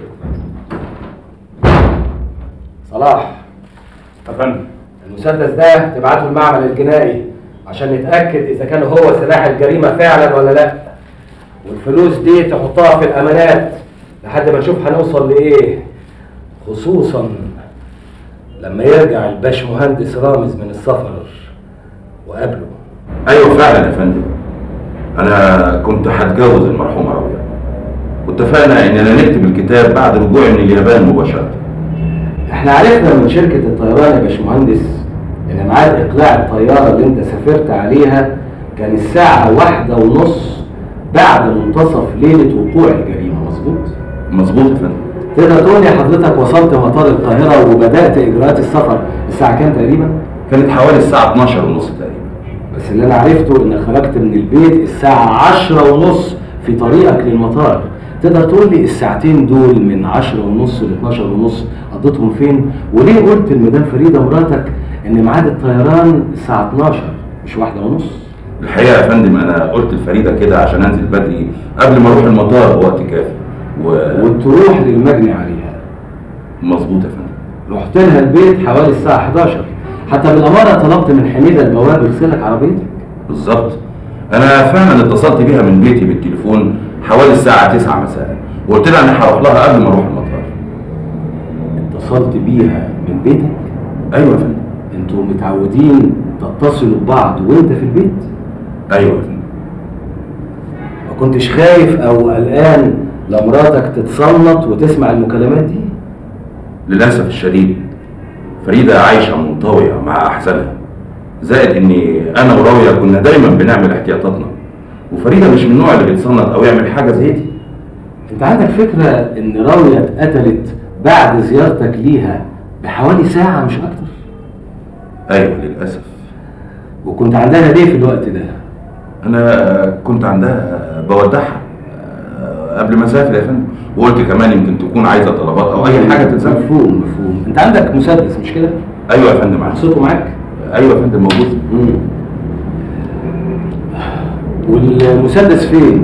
صلاح يا فندم المسدس ده تبعته المعمل الجنائي عشان نتأكد إذا كان هو سلاح الجريمة فعلا ولا لا والفلوس دي تحطها في الأمانات لحد ما نشوف هنوصل لإيه خصوصا لما يرجع الباش مهندس رامز من السفر وقابله ايوه فعلا يا فندم انا كنت هتجوز المرحومه راويه واتفقنا اننا نكتب الكتاب بعد رجوعي من اليابان مباشره احنا عرفنا من شركة الطيران يا باشمهندس ان ميعاد اقلاع الطيارة اللي انت سافرت عليها كان الساعة واحدة ونص بعد منتصف ليلة وقوع الجريمة مظبوط؟ مظبوط يا فندم تقدر تقول لي حضرتك وصلت مطار القاهرة وبدأت إجراءات السفر الساعة كام تقريبا؟ كانت حوالي الساعه 12 ونص تقريبا بس اللي أنا عرفته إنك خرجت من البيت الساعة عشرة ونص في طريقك للمطار تقدر تقول لي الساعتين دول من عشرة ونص ل 12 ونص قضيتهم فين؟ وليه قلت لمدام فريدة مراتك إن ميعاد الطيران الساعة 12 مش واحدة ونص؟ الحقيقه يا فندم انا قلت لفريده كده عشان انزل بدري قبل ما اروح المطار بوقت كافي و... وتروح للمجني عليها مظبوط يا فندم رحت لها البيت حوالي الساعة 11 حتى بالأمارة طلبت من حميدة البواب يغسلك عربيتك بالظبط انا فعلا اتصلت بيها من بيتي بالتليفون حوالي الساعه 9 مساء وقلت لها انا هروح لها قبل ما اروح المطار اتصلت بيها من بيتك ايوه يا فندم انتوا متعودين تتصلوا ببعض وانت في البيت ايوه يا فندم ما كنتش خايف او قلقان لمراتك تتصنط وتسمع المكالمات دي للاسف الشديد فريده عايشه منطويه مع احزانها زائد اني انا وراويه كنا دايما بنعمل احتياطاتنا وفريده مش من النوع اللي بيتصنط او يعمل حاجه زي دي انت عندك فكرة ان راوية اتقتلت بعد زيارتك ليها بحوالي ساعة مش اكتر ايوه للاسف وكنت عندها ليه في الوقت ده انا كنت عندها بودعها آه، قبل ما اسافر يا فندم وقلت كمان يمكن تكون عايزه طلبات او اي حاجه تتسافر مفهوم مفهوم انت عندك مسدس مش كده ايوه يا فندم عندي. صوته معاك ايوه يا فندم موجود مم. والمسدس فين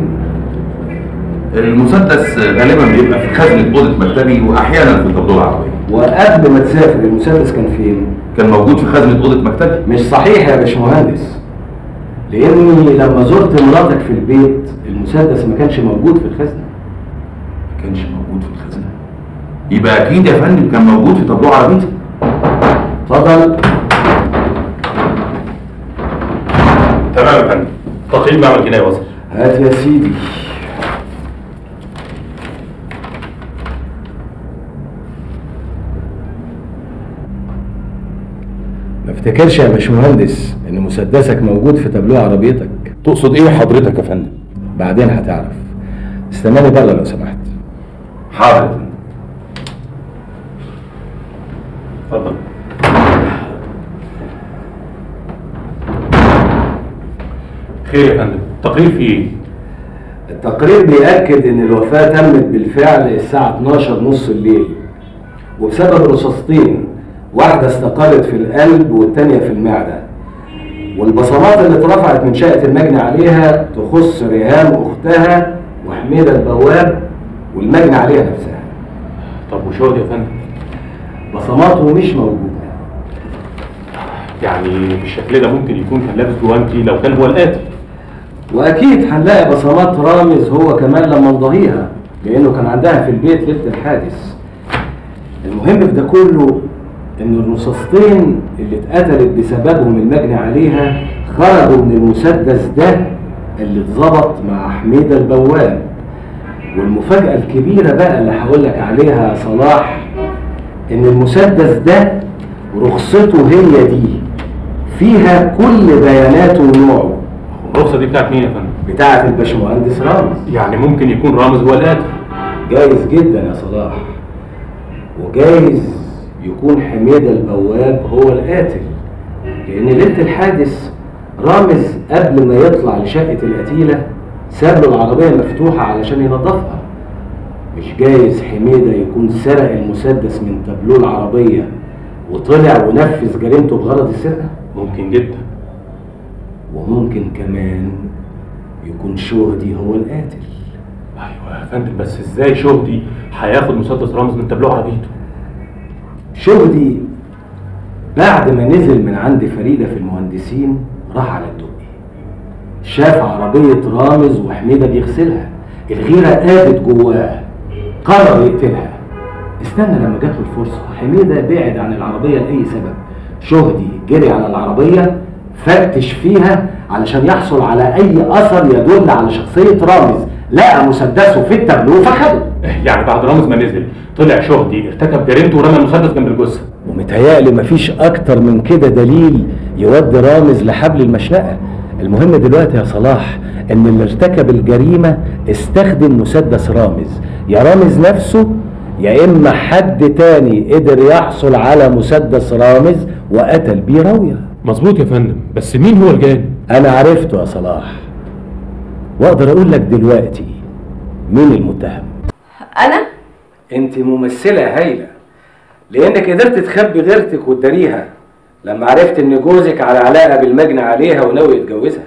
المسدس غالبا بيبقى في خزنه اوضه مكتبي واحيانا في الطابلوه العربيه وقبل ما تسافر المسدس كان فين كان موجود في خزنه اوضه مكتبي مش صحيح يا باشمهندس لاني لما زرت مراتك في البيت المسدس ما كانش موجود في الخزنه ما كانش موجود في الخزنه يبقى اكيد يا فندم كان موجود في طابلوه عربيتي اتفضل تمام يا فندم تقييم معمل جنائي وصل هات يا سيدي ما افتكرش يا باشمهندس ان مسدسك موجود في تابلوه عربيتك تقصد ايه حضرتك يا فندم بعدين هتعرف استناني بره لو سمحت حاضر يا فندم اتفضل خير يا فندم التقرير فيه ايه؟ التقرير بيأكد ان الوفاة تمت بالفعل الساعة 12 نص الليل وبسبب رصاصتين واحدة استقرت في القلب والتانية في المعدة والبصمات اللي اترفعت من شقة المجني عليها تخص ريهام اختها وحميدة البواب والمجني عليها نفسها طب وشهد يا فندم بصماته مش موجودة يعني بالشكل ده ممكن يكون كان لابس جوانتي لو كان هو القاتل واكيد هنلاقي بصمات رامز هو كمان لما نضهيها لانه كان عندها في البيت ليله الحادث المهم في ده كله ان الرصاصتين اللي اتقتلت بسببهم المجني عليها خرجوا من المسدس ده اللي اتظبط مع حميدة البواب والمفاجأة الكبيرة بقى اللي هقول لك عليها يا صلاح ان المسدس ده رخصته هي دي فيها كل بياناته ونوعه الرخصه دي بتاعت مين يا فندم بتاعة الباشمهندس رامز يعني ممكن يكون رامز هو القاتل جايز جدا يا صلاح وجايز يكون حميدة البواب هو القاتل لأن ليلة الحادث رامز قبل ما يطلع لشقة القتيلة ساب له العربية مفتوحة علشان ينظفها مش جايز حميدة يكون سرق المسدس من تابلوه العربية وطلع ونفذ جريمته بغرض السرقة ممكن جدا وممكن كمان يكون شهدي هو القاتل ايوه يا فندم بس ازاي شهدي هياخد مسدس رامز من تابلوه عربيته شهدي بعد ما نزل من عند فريدة في المهندسين راح على الدقي شاف عربية رامز وحميدة بيغسلها الغيرة قابت جواه قرر يقتلها استنى لما جات له الفرصة حميدة بعد عن العربية لأي سبب شهدي جري على العربية فتش فيها علشان يحصل على أي أثر يدل على شخصية رامز لقى مسدسه في التابلوه فخده يعني بعد رامز ما نزل طلع شهدي ارتكب جريمته ورمى المسدس جنب الجثه ومتهيألي مفيش أكتر من كده دليل يودي رامز لحبل المشنقة المهم دلوقتي يا صلاح إن اللي ارتكب الجريمة استخدم مسدس رامز يا رامز نفسه يا إما حد تاني قدر يحصل على مسدس رامز وقتل بيه راوية مظبوط يا فندم بس مين هو الجاني أنا عرفته يا صلاح وأقدر أقول لك دلوقتي مين المتهم انا انت ممثلة هايلة لانك قدرت تخبي غيرتك وتداريها لما عرفت ان جوزك على علاقة بالمجني عليها وناوي يتجوزها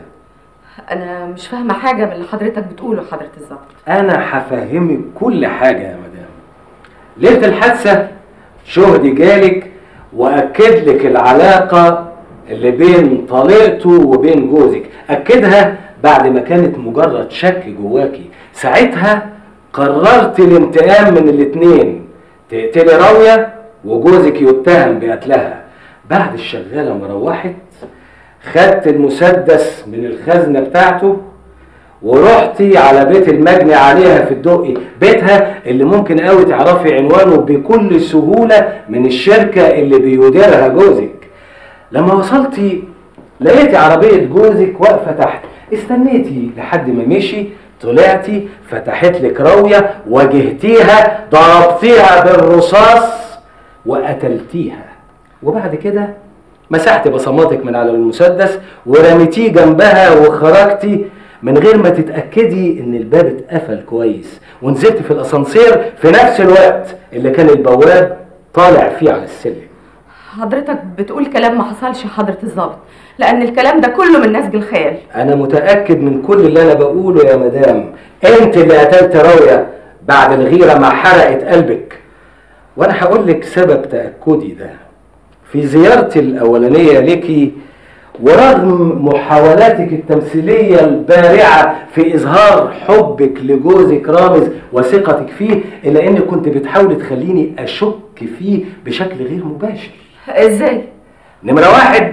انا مش فاهمه حاجه من اللي حضرتك بتقوله حضره الظابط انا هفهمك كل حاجة يا مدام ليلة الحادثة شهدي جالك واكد لك العلاقة اللي بين طليقته وبين جوزك اكدها بعد ما كانت مجرد شك جواكي ساعتها قررت الانتقام من الاتنين تقتلي راوية وجوزك يتهم بقتلها بعد الشغالة ما روحت خدت المسدس من الخزنة بتاعته ورحتي على بيت المجني عليها في الدقي بيتها اللي ممكن قوي تعرفي عنوانه بكل سهولة من الشركة اللي بيديرها جوزك لما وصلتي لقيتي عربية جوزك واقفة تحت استنيتي لحد ما مشي طلعتي فتحت لك راوية واجهتيها ضربتيها بالرصاص وقتلتيها وبعد كده مسحت بصماتك من على المسدس ورميتيه جنبها وخرجتي من غير ما تتأكدي ان الباب اتقفل كويس ونزلت في الاسانسير في نفس الوقت اللي كان البواب طالع فيه على السلم حضرتك بتقول كلام ما حصلش يا حضره الظابط لان الكلام ده كله من نسج الخيال انا متاكد من كل اللي انا بقوله يا مدام انت اللي قتلت راويه بعد الغيره ما حرقت قلبك وانا هقول لك سبب تاكدي ده في زيارتي الاولانيه لك ورغم محاولاتك التمثيليه البارعه في اظهار حبك لجوزك رامز وثقتك فيه الا انك كنت بتحاولي تخليني اشك فيه بشكل غير مباشر ازاي نمره واحد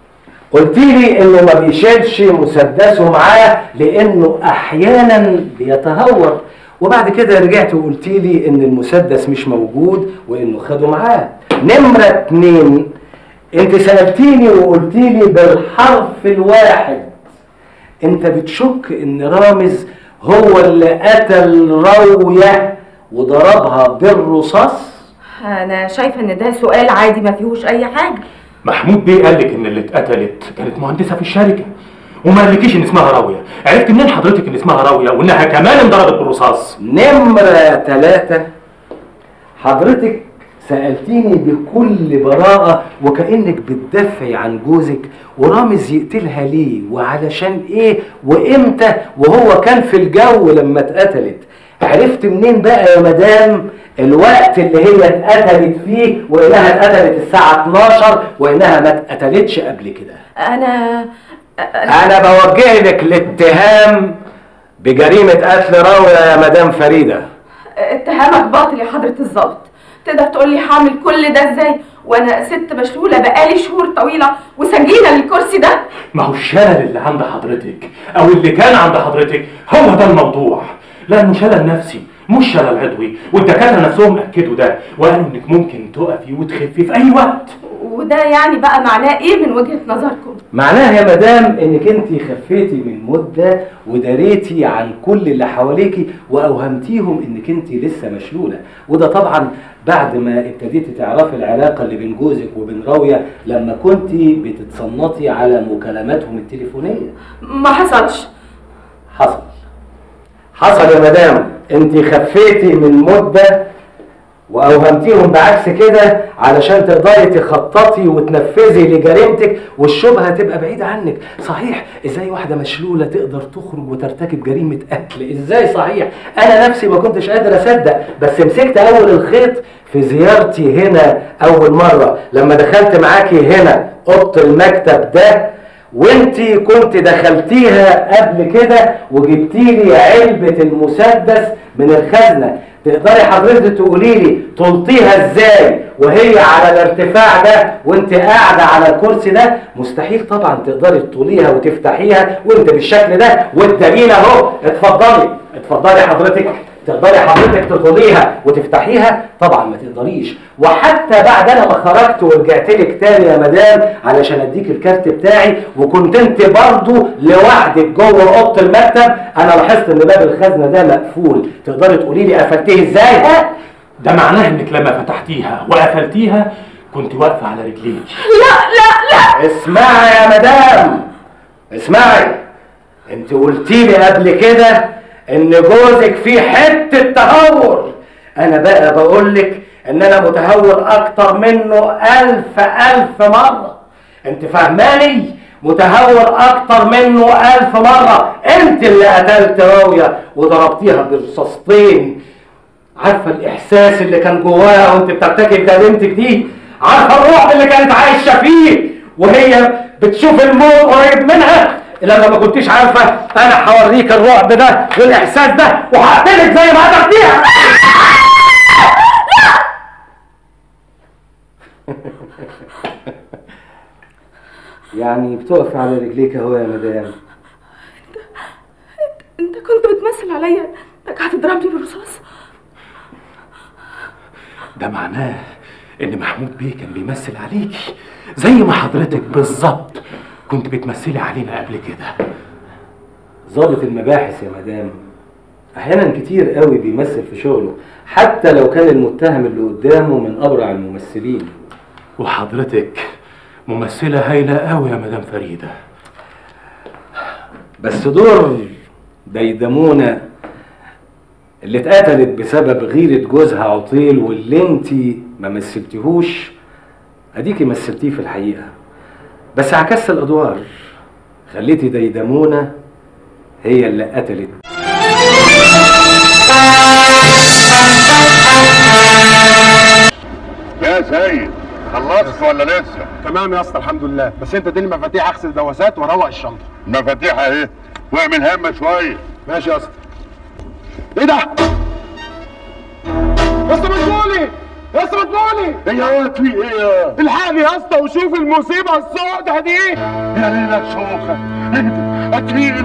قلت لي انه ما بيشيلش مسدسه معاه لانه احيانا بيتهور وبعد كده رجعت وقلت لي ان المسدس مش موجود وانه خده معاه نمرة اتنين انت سألتيني وقلت لي بالحرف الواحد انت بتشك ان رامز هو اللي قتل راوية وضربها بالرصاص انا شايفه ان ده سؤال عادي ما فيهوش اي حاجه محمود بيه قال لك ان اللي اتقتلت كانت مهندسه في الشركه وما قالكيش ان اسمها راويه عرفت منين حضرتك ان اسمها راويه وانها كمان انضربت بالرصاص نمرة ثلاثة حضرتك سألتيني بكل براءة وكأنك بتدافعي عن جوزك ورامز يقتلها ليه وعلشان ايه وامتى وهو كان في الجو لما اتقتلت عرفت منين بقى يا مدام الوقت اللي هي اتقتلت فيه وانها اتقتلت الساعة 12 وانها ما اتقتلتش قبل كده انا انا بوجه لك الاتهام بجريمة قتل راوية يا مدام فريدة اتهامك باطل يا حضره الظابط تقدر تقول لي هعمل كل ده ازاي وانا ست مشلوله بقالي شهور طويله وسجينه للكرسي ده ما هو الشلل اللي عند حضرتك او اللي كان عند حضرتك هو ده الموضوع لانه شلل نفسي مش شلل عضوي والدكاتره نفسهم اكدوا ده وقالوا انك ممكن تقفي وتخفي في اي وقت وده يعني بقى معناه ايه من وجهة نظركم معناها يا مدام انك انت خفيتي من مده وداريتي عن كل اللي حواليكي واوهمتيهم انك انت لسه مشلوله وده طبعا بعد ما ابتديتي تعرفي العلاقه اللي بين جوزك وبين راويه لما كنت بتتصنطي على مكالماتهم التليفونيه ما حصلش حصل حصل يا مدام انت خفيتي من مده واوهمتيهم بعكس كده علشان تقدري تخططي وتنفذي لجريمتك والشبهه تبقى بعيده عنك صحيح ازاي واحده مشلوله تقدر تخرج وترتكب جريمه قتل ازاي صحيح انا نفسي ما كنتش قادر اصدق بس مسكت اول الخيط في زيارتي هنا اول مره لما دخلت معاكي هنا اوضه المكتب ده وانتي كنت دخلتيها قبل كده وجبتي لي علبة المسدس من الخزنة تقدري حضرتك تقولي لي طلتيها ازاي وهي على الارتفاع ده وانت قاعدة على الكرسي ده مستحيل طبعا تقدري تطوليها وتفتحيها وانت بالشكل ده والدليل اهو اتفضلي اتفضلي حضرتك تقدري حضرتك تطوليها وتفتحيها طبعا ما تقدريش وحتى بعد انا ما خرجت ورجعت لك تاني يا مدام علشان اديك الكارت بتاعي وكنت انت برضو لوحدك جوه اوضه المكتب انا لاحظت ان باب الخزنه ده مقفول تقدري تقولي لي قفلتيه ازاي ده معناه انك لما فتحتيها وقفلتيها كنت واقفه على رجليك لا لا لا اسمعي يا مدام اسمعي انت قلتي لي قبل كده ان جوزك فيه حته تهور انا بقى بقول لك ان انا متهور اكتر منه الف الف مره انت فاهماني متهور اكتر منه الف مره انت اللي قتلت راويه وضربتيها برصاصتين عارفه الاحساس اللي كان جواها وانت بترتكب جريمتك دي عارفه الرعب اللي كانت عايشه فيه وهي بتشوف الموت قريب منها لما ما كنتيش عارفه انا هوريك الرعب ده والاحساس ده وهقتلك زي ما قتلتيها يعني بتقف على رجليك اهو يا مدام انت كنت بتمثل عليا انك هتضربني بالرصاص ده معناه ان محمود بيه كان بيمثل عليكي زي ما حضرتك بالظبط كنت بتمثلي علينا قبل كده ضابط المباحث يا مدام احيانا كتير قوي بيمثل في شغله حتى لو كان المتهم اللي قدامه من ابرع الممثلين وحضرتك ممثلة هايلة قوي يا مدام فريدة بس دور ديدمونة اللي اتقتلت بسبب غيرة جوزها عطيل واللي انتي ما مثلتيهوش اديكي مثلتيه في الحقيقة بس عكست الادوار خليتي ديدمونة هي اللي قتلت يا سيد خلصت ولا لسه؟ تمام يا اسطى الحمد لله بس انت اديني مفاتيح اغسل دواسات واروق الشنطه مفاتيحها ايه؟ واعمل همه شويه ماشي يا اسطى ايه ده؟ يا اسطى مدبولي يا اسطى مدبولي ايه يا واد في ايه يا؟ الحقني يا اسطى وشوف المصيبه السوداء دي يا ليلة شوخة اهدى قتيل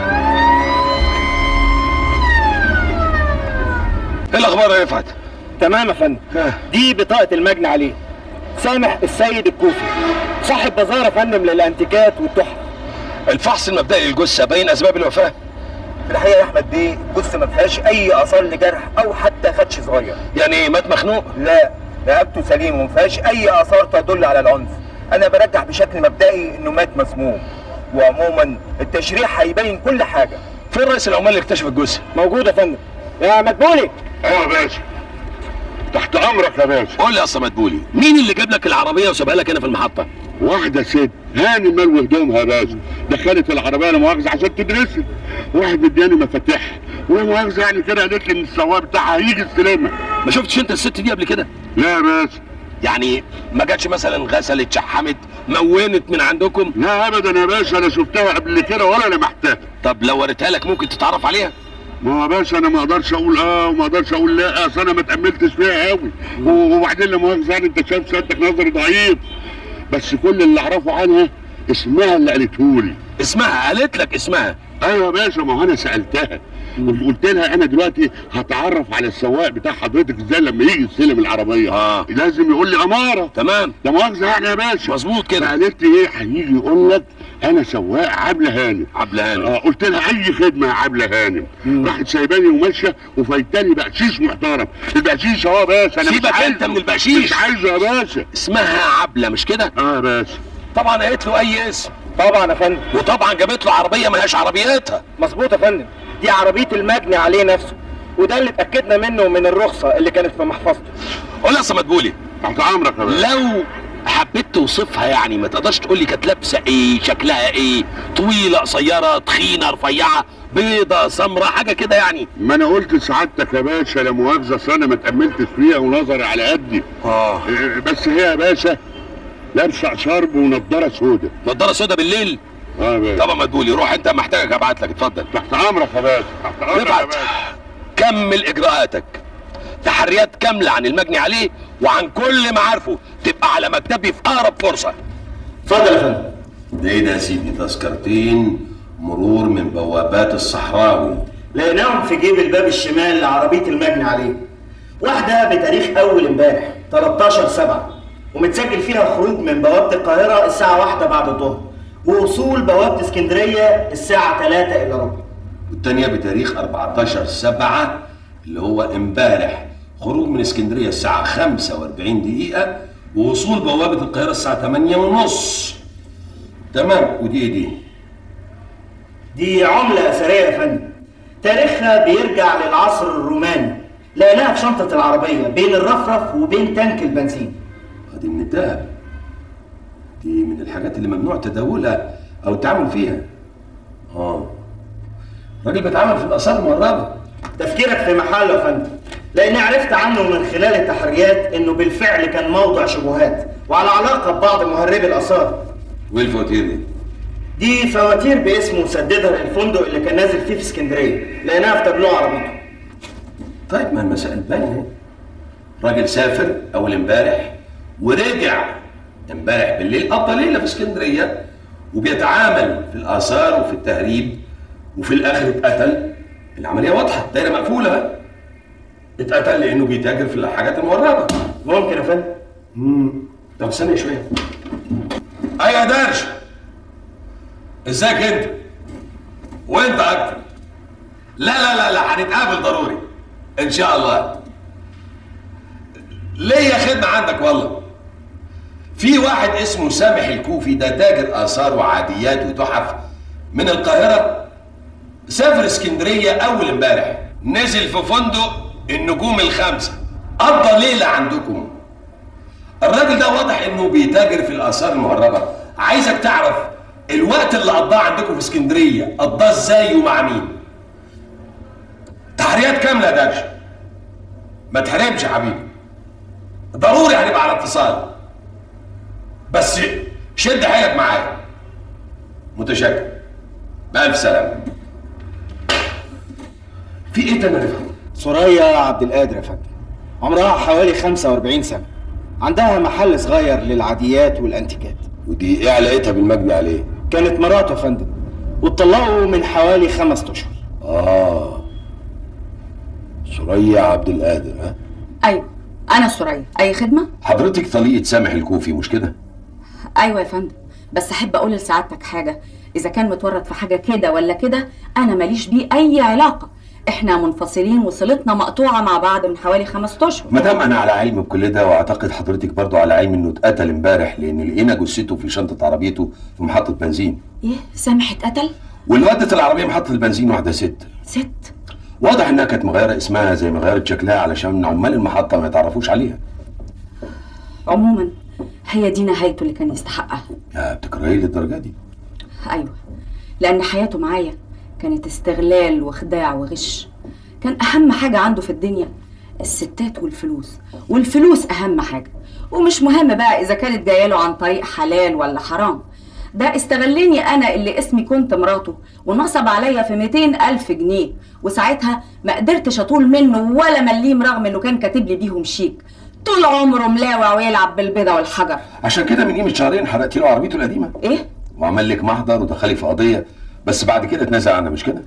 ايه الاخبار يا رفعت؟ تمام يا فندم دي بطاقة المجني عليه سامح السيد الكوفي صاحب بازار يا فندم للانتيكات والتحف الفحص المبدئي للجثه باين اسباب الوفاه في الحقيقة يا احمد دي جثة ما فيهاش اي اثار لجرح او حتى خدش صغير يعني مات مخنوق لا رقبته سليم وما فيهاش اي اثار تدل على العنف انا برجح بشكل مبدئي انه مات مسموم وعموما التشريح هيبين كل حاجة فين رئيس العمال اللي اكتشف الجثه موجود يا فندم يا مدبولي ايوه يا باشا تحت امرك يا باشا قول لي يا اسطى مدبولي مين اللي جاب لك العربيه وسابها لك هنا في المحطه واحدة ست هاني مال هدومها يا باشا دخلت العربية لا مؤاخذة عشان تدرسها واحد مدياني مفاتيحها ولا مؤاخذة يعني كده قالت لي ان السواق بتاعها هيجي يستلمها ما شفتش انت الست دي قبل كده لا يا باشا يعني ما جاتش مثلا غسلت شحمت مونت من عندكم لا ابدا يا باشا انا شفتها قبل كده ولا لمحتها طب لو وريتها لك ممكن تتعرف عليها ما هو يا باشا انا ما اقدرش اقول اه وما اقدرش اقول لا اصل انا ما اتاملتش فيها قوي وبعدين لا مؤاخذه يعني انت شايف سيادتك نظري ضعيف بس كل اللي اعرفه عنها اسمها اللي قالته لي اسمها قالت لك اسمها ايوه يا باشا ما هو انا سالتها قلت لها انا دلوقتي هتعرف على السواق بتاع حضرتك ازاي لما يجي يستلم العربيه آه. لازم يقول لي اماره تمام ده مؤاخذه يعني يا باشا مظبوط كده فقالت لي ايه هيجي يقول لك انا سواق عبله هانم عبله هانم اه قلت لها اي خدمه يا عبله هانم راحت سايباني وماشيه وفايتاني بقشيش محترم البقشيش اهو يا باشا انا مش سيبك عايزه انت من البقشيش مش عايزه يا باشا اسمها عبله مش كده اه يا باشا طبعا قالت له اي اسم طبعا يا فندم وطبعا جابت له عربيه ما هياش عربياتها مظبوط يا فندم دي عربيه المجني عليه نفسه وده اللي اتاكدنا منه من الرخصه اللي كانت في محفظته قول يا مدبولي تحت امرك يا باشا لو حبيت توصفها يعني ما تقدرش تقول لي كانت لابسه ايه شكلها ايه طويله قصيره تخينه رفيعه بيضه سمراء حاجه كده يعني ما انا قلت لسعادتك يا باشا لا مؤاخذه اصل انا ما اتاملتش فيها ونظري على قدي اه إيه، بس هي يا باشا لابسه شرب ونضاره سودا نضاره سودا بالليل اه يا باشا طبعا مدبولي روح انت محتاجك ابعت لك اتفضل تحت امرك يا باشا تحت امرك يا رفعت باشا كمل اجراءاتك تحريات كامله عن المجني عليه وعن كل معارفه تبقى على مكتبي في اقرب فرصه اتفضل يا فندم ده ايه ده يا سيدي تذكرتين مرور من بوابات الصحراوي لقيناهم في جيب الباب الشمال لعربيه المجني عليه واحده بتاريخ اول امبارح 13 7 ومتسجل فيها خروج من بوابه القاهره الساعه واحدة بعد الظهر ووصول بوابه اسكندريه الساعه 3 الا ربع والتانية بتاريخ 14 7 اللي هو امبارح خروج من اسكندرية الساعة 45 دقيقة ووصول بوابة القاهرة الساعة 8 ونص تمام ودي ايه دي؟ دي عمله اثريه يا فندم تاريخها بيرجع للعصر الروماني لقيناها في شنطه العربيه بين الرفرف وبين تانك البنزين دي من الدهب دي من الحاجات اللي ممنوع تداولها او التعامل فيها اه الراجل بيتعامل في الاثار المقربه تفكيرك في محله يا فندم لاني عرفت عنه من خلال التحريات انه بالفعل كان موضع شبهات وعلى علاقه ببعض مهربي الاثار وايه الفواتير دي؟ دي فواتير باسمه سددها للفندق اللي كان نازل فيه في اسكندريه لقيناها في تابلوه عربيته طيب ما المسائل باينه راجل سافر اول امبارح ورجع امبارح بالليل قضى ليله في اسكندريه وبيتعامل في الاثار وفي التهريب وفي الاخر اتقتل العمليه واضحه الدايره مقفوله اتقتل لانه بيتاجر في الحاجات الموربه ممكن يا فندم امم طب استنى شويه ايوه يا درش ازيك انت وانت اكتر لا لا لا لا هنتقابل ضروري ان شاء الله ليا خدمه عندك والله في واحد اسمه سامح الكوفي ده تاجر اثار وعاديات وتحف من القاهره سافر اسكندريه اول امبارح نزل في فندق النجوم الخمسه قضى ليله عندكم الراجل ده واضح انه بيتاجر في الاثار المهربه عايزك تعرف الوقت اللي قضاه عندكم في اسكندريه قضاه ازاي ومع مين تحريات كامله يا درش ما تحرمش يا حبيبي ضروري هنبقى على اتصال بس شد حيلك معايا متشكر بألف سلامة في ايه تاني يا رفعت؟ سوريا عبد القادر يا فندم عمرها حوالي 45 سنه عندها محل صغير للعاديات والانتيكات ودي ايه علاقتها بالمجني عليه؟ كانت مراته يا فندم واتطلقوا من حوالي خمس اشهر اه سوريا عبد القادر ها؟ ايوه انا سوريا اي خدمه حضرتك طليقة سامح الكوفي مش كده؟ ايوه يا فندم بس احب اقول لسعادتك حاجه اذا كان متورط في حاجه كده ولا كده انا ماليش بيه اي علاقه احنا منفصلين وصلتنا مقطوعه مع بعض من حوالي خمس اشهر ما دام انا على علم بكل ده واعتقد حضرتك برضو على علم انه اتقتل امبارح لان لقينا جثته في شنطه عربيته في محطه بنزين ايه سامح اتقتل واللي ودت العربيه محطه البنزين واحده ست ست واضح انها كانت مغيره اسمها زي ما غيرت شكلها علشان عمال المحطه ما يتعرفوش عليها عموما هي دي نهايته اللي كان يستحقها يا بتكرهي للدرجه دي ايوه لان حياته معايا كانت استغلال وخداع وغش كان اهم حاجه عنده في الدنيا الستات والفلوس والفلوس اهم حاجه ومش مهم بقى اذا كانت جايه له عن طريق حلال ولا حرام ده استغلني انا اللي اسمي كنت مراته ونصب عليا في 200 الف جنيه وساعتها ما قدرتش اطول منه ولا مليم رغم انه كان كاتب لي بيهم شيك طول عمره ملاوع ويلعب بالبيضه والحجر عشان كده من قيمه شهرين حرقتي له عربيته القديمه ايه وعمل لك محضر ودخلك في قضيه بس بعد كده اتنازل عنها مش كده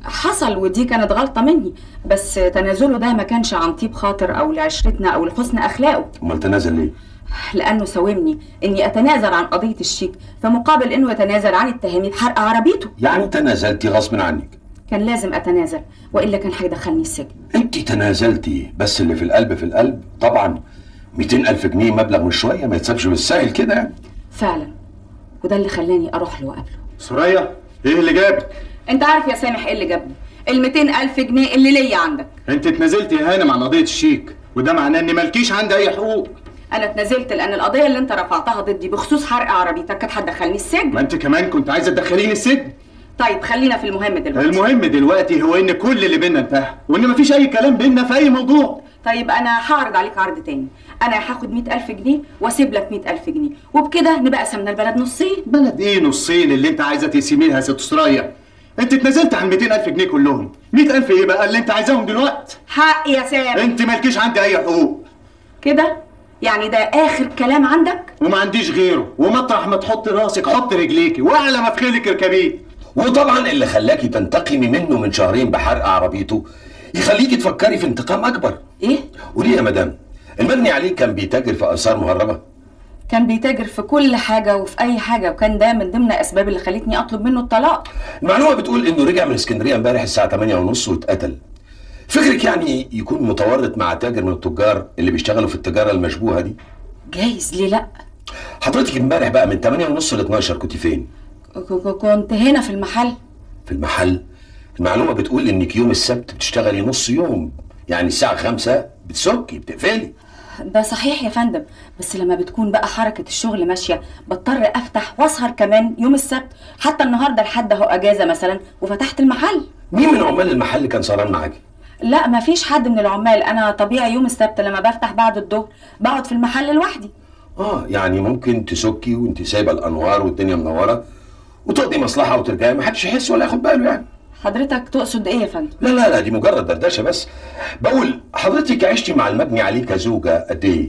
حصل ودي كانت غلطه مني بس تنازله ده ما كانش عن طيب خاطر او لعشرتنا او لحسن اخلاقه امال تنازل ليه لانه ساومني اني اتنازل عن قضيه الشيك في مقابل انه يتنازل عن اتهامي بحرق عربيته يعني تنازلتي غصب عنك كان لازم اتنازل والا كان هيدخلني السجن انت تنازلتي بس اللي في القلب في القلب طبعا 200 ألف جنيه مبلغ مش شوية ما يتسابش بالسهل كده يعني فعلا وده اللي خلاني اروح له وقبله سوريا ايه اللي جابك انت عارف يا سامح ايه اللي جابني ال 200 الف جنيه اللي ليا عندك انت اتنازلتي يا هانم عن قضيه الشيك وده معناه ان مالكيش عندي اي حقوق انا اتنازلت لان القضيه اللي انت رفعتها ضدي بخصوص حرق عربيتك كانت هتدخلني السجن ما انت كمان كنت عايزه تدخليني السجن طيب خلينا في المهم دلوقتي المهم دلوقتي هو ان كل اللي بينا انتهى وان مفيش اي كلام بينا في اي موضوع طيب انا هعرض عليك عرض تاني انا هاخد مئة الف جنيه واسيب لك مئة الف جنيه وبكده نبقى قسمنا البلد نصين بلد ايه نصين اللي انت عايزه تقسميها يا ست سرايا انت اتنازلت عن 200 الف جنيه كلهم 100 الف ايه بقى اللي انت عايزاهم دلوقتي حق يا سامح انت مالكيش عندي اي حقوق كده يعني ده اخر كلام عندك وما عنديش غيره ومطرح ما تحط راسك حط رجليكي واعلى ما في خيلك اركبيه وطبعا اللي خلاكي تنتقمي منه من شهرين بحرق عربيته يخليكي تفكري في انتقام اكبر ايه قولي يا مدام المبني عليه كان بيتاجر في اثار مهربه كان بيتاجر في كل حاجه وفي اي حاجه وكان ده من ضمن اسباب اللي خلتني اطلب منه الطلاق المعلومه بتقول انه رجع من اسكندريه امبارح الساعه 8 ونص واتقتل فكرك يعني يكون متورط مع تاجر من التجار اللي بيشتغلوا في التجاره المشبوهه دي جايز ليه لا حضرتك امبارح بقى من 8 ونص ل 12 كنت فين ك- ك- كنت هنا في المحل في المحل المعلومه بتقول انك يوم السبت بتشتغلي نص يوم يعني الساعه 5 بتسكي بتقفلي ده صحيح يا فندم بس لما بتكون بقى حركة الشغل ماشية بضطر أفتح وأسهر كمان يوم السبت حتى النهاردة لحد أهو أجازة مثلا وفتحت المحل مين من عمال المحل كان سهران معاكي لا مفيش حد من العمال أنا طبيعي يوم السبت لما بفتح بعد الظهر بقعد في المحل لوحدي اه يعني ممكن تسكي وانت سايبه الانوار والدنيا منوره وتقضي مصلحه وترجعي ما حدش يحس ولا ياخد باله يعني حضرتك تقصد إيه يا فندم؟ لا لا لا دي مجرد دردشه بس بقول حضرتك عشتي مع المبني عليه كزوجه قد ايه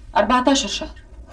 14 شهر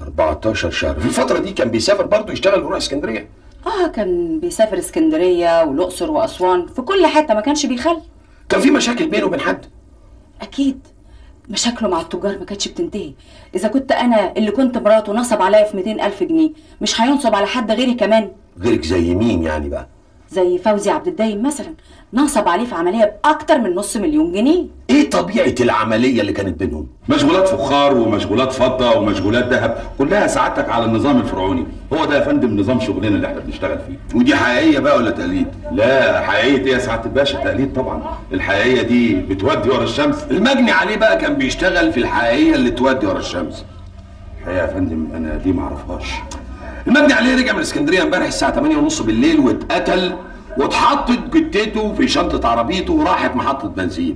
14 شهر في الفتره دي كان بيسافر برضه يشتغل ويروح اسكندريه آه كان بيسافر اسكندرية والأقصر وأسوان في كل حتة ما كانش بيخلي كان في مشاكل بينه وبين حد أكيد مشاكله مع التجار ما كانتش بتنتهي إذا كنت أنا اللي كنت مراته نصب عليا في 200 ألف جنيه مش هينصب على حد غيري كمان غيرك زي مين يعني بقى زي فوزي عبد الدايم مثلا نصب عليه في عملية بأكتر من نص مليون جنيه ايه طبيعه العمليه اللي كانت بينهم مشغولات فخار ومشغولات فضه ومشغولات ذهب كلها سعادتك على النظام الفرعوني هو ده يا فندم نظام شغلنا اللي احنا بنشتغل فيه ودي حقيقيه بقى ولا تقليد لا حقيقيه ايه يا سعاده الباشا تقليد طبعا الحقيقيه دي بتودي ورا الشمس المجني عليه بقى كان بيشتغل في الحقيقيه اللي تودي ورا الشمس الحقيقه يا فندم انا دي معرفهاش المجني عليه رجع من اسكندريه امبارح الساعه 8 ونص بالليل واتقتل واتحطت جتته في شنطه عربيته وراحت محطه بنزين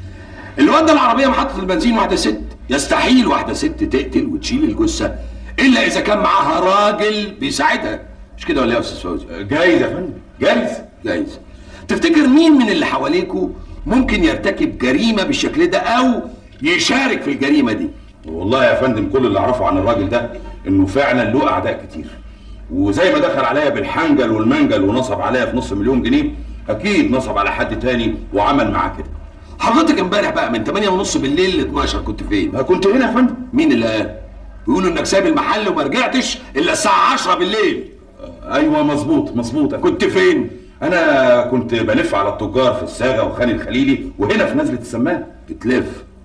اللي ودى العربيه محطه البنزين واحده ست يستحيل واحده ست تقتل وتشيل الجثه الا اذا كان معاها راجل بيساعدها مش كده ولا ايه يا استاذ فوزي جايز يا فندم جايز جايز تفتكر مين من اللي حواليكوا ممكن يرتكب جريمه بالشكل ده او يشارك في الجريمه دي والله يا فندم كل اللي اعرفه عن الراجل ده انه فعلا له اعداء كتير وزي ما دخل عليا بالحنجل والمنجل ونصب عليا في نص مليون جنيه اكيد نصب على حد تاني وعمل معاه كده حضرتك امبارح بقى من 8 ونص بالليل ل 12 كنت فين؟ ما كنت هنا يا فندم مين اللي قال؟ بيقولوا انك سايب المحل وما رجعتش الا الساعه 10 بالليل ايوه مظبوط مظبوط كنت فين؟ انا كنت بلف على التجار في الساغه وخان الخليلي وهنا في نزله السمان بتلف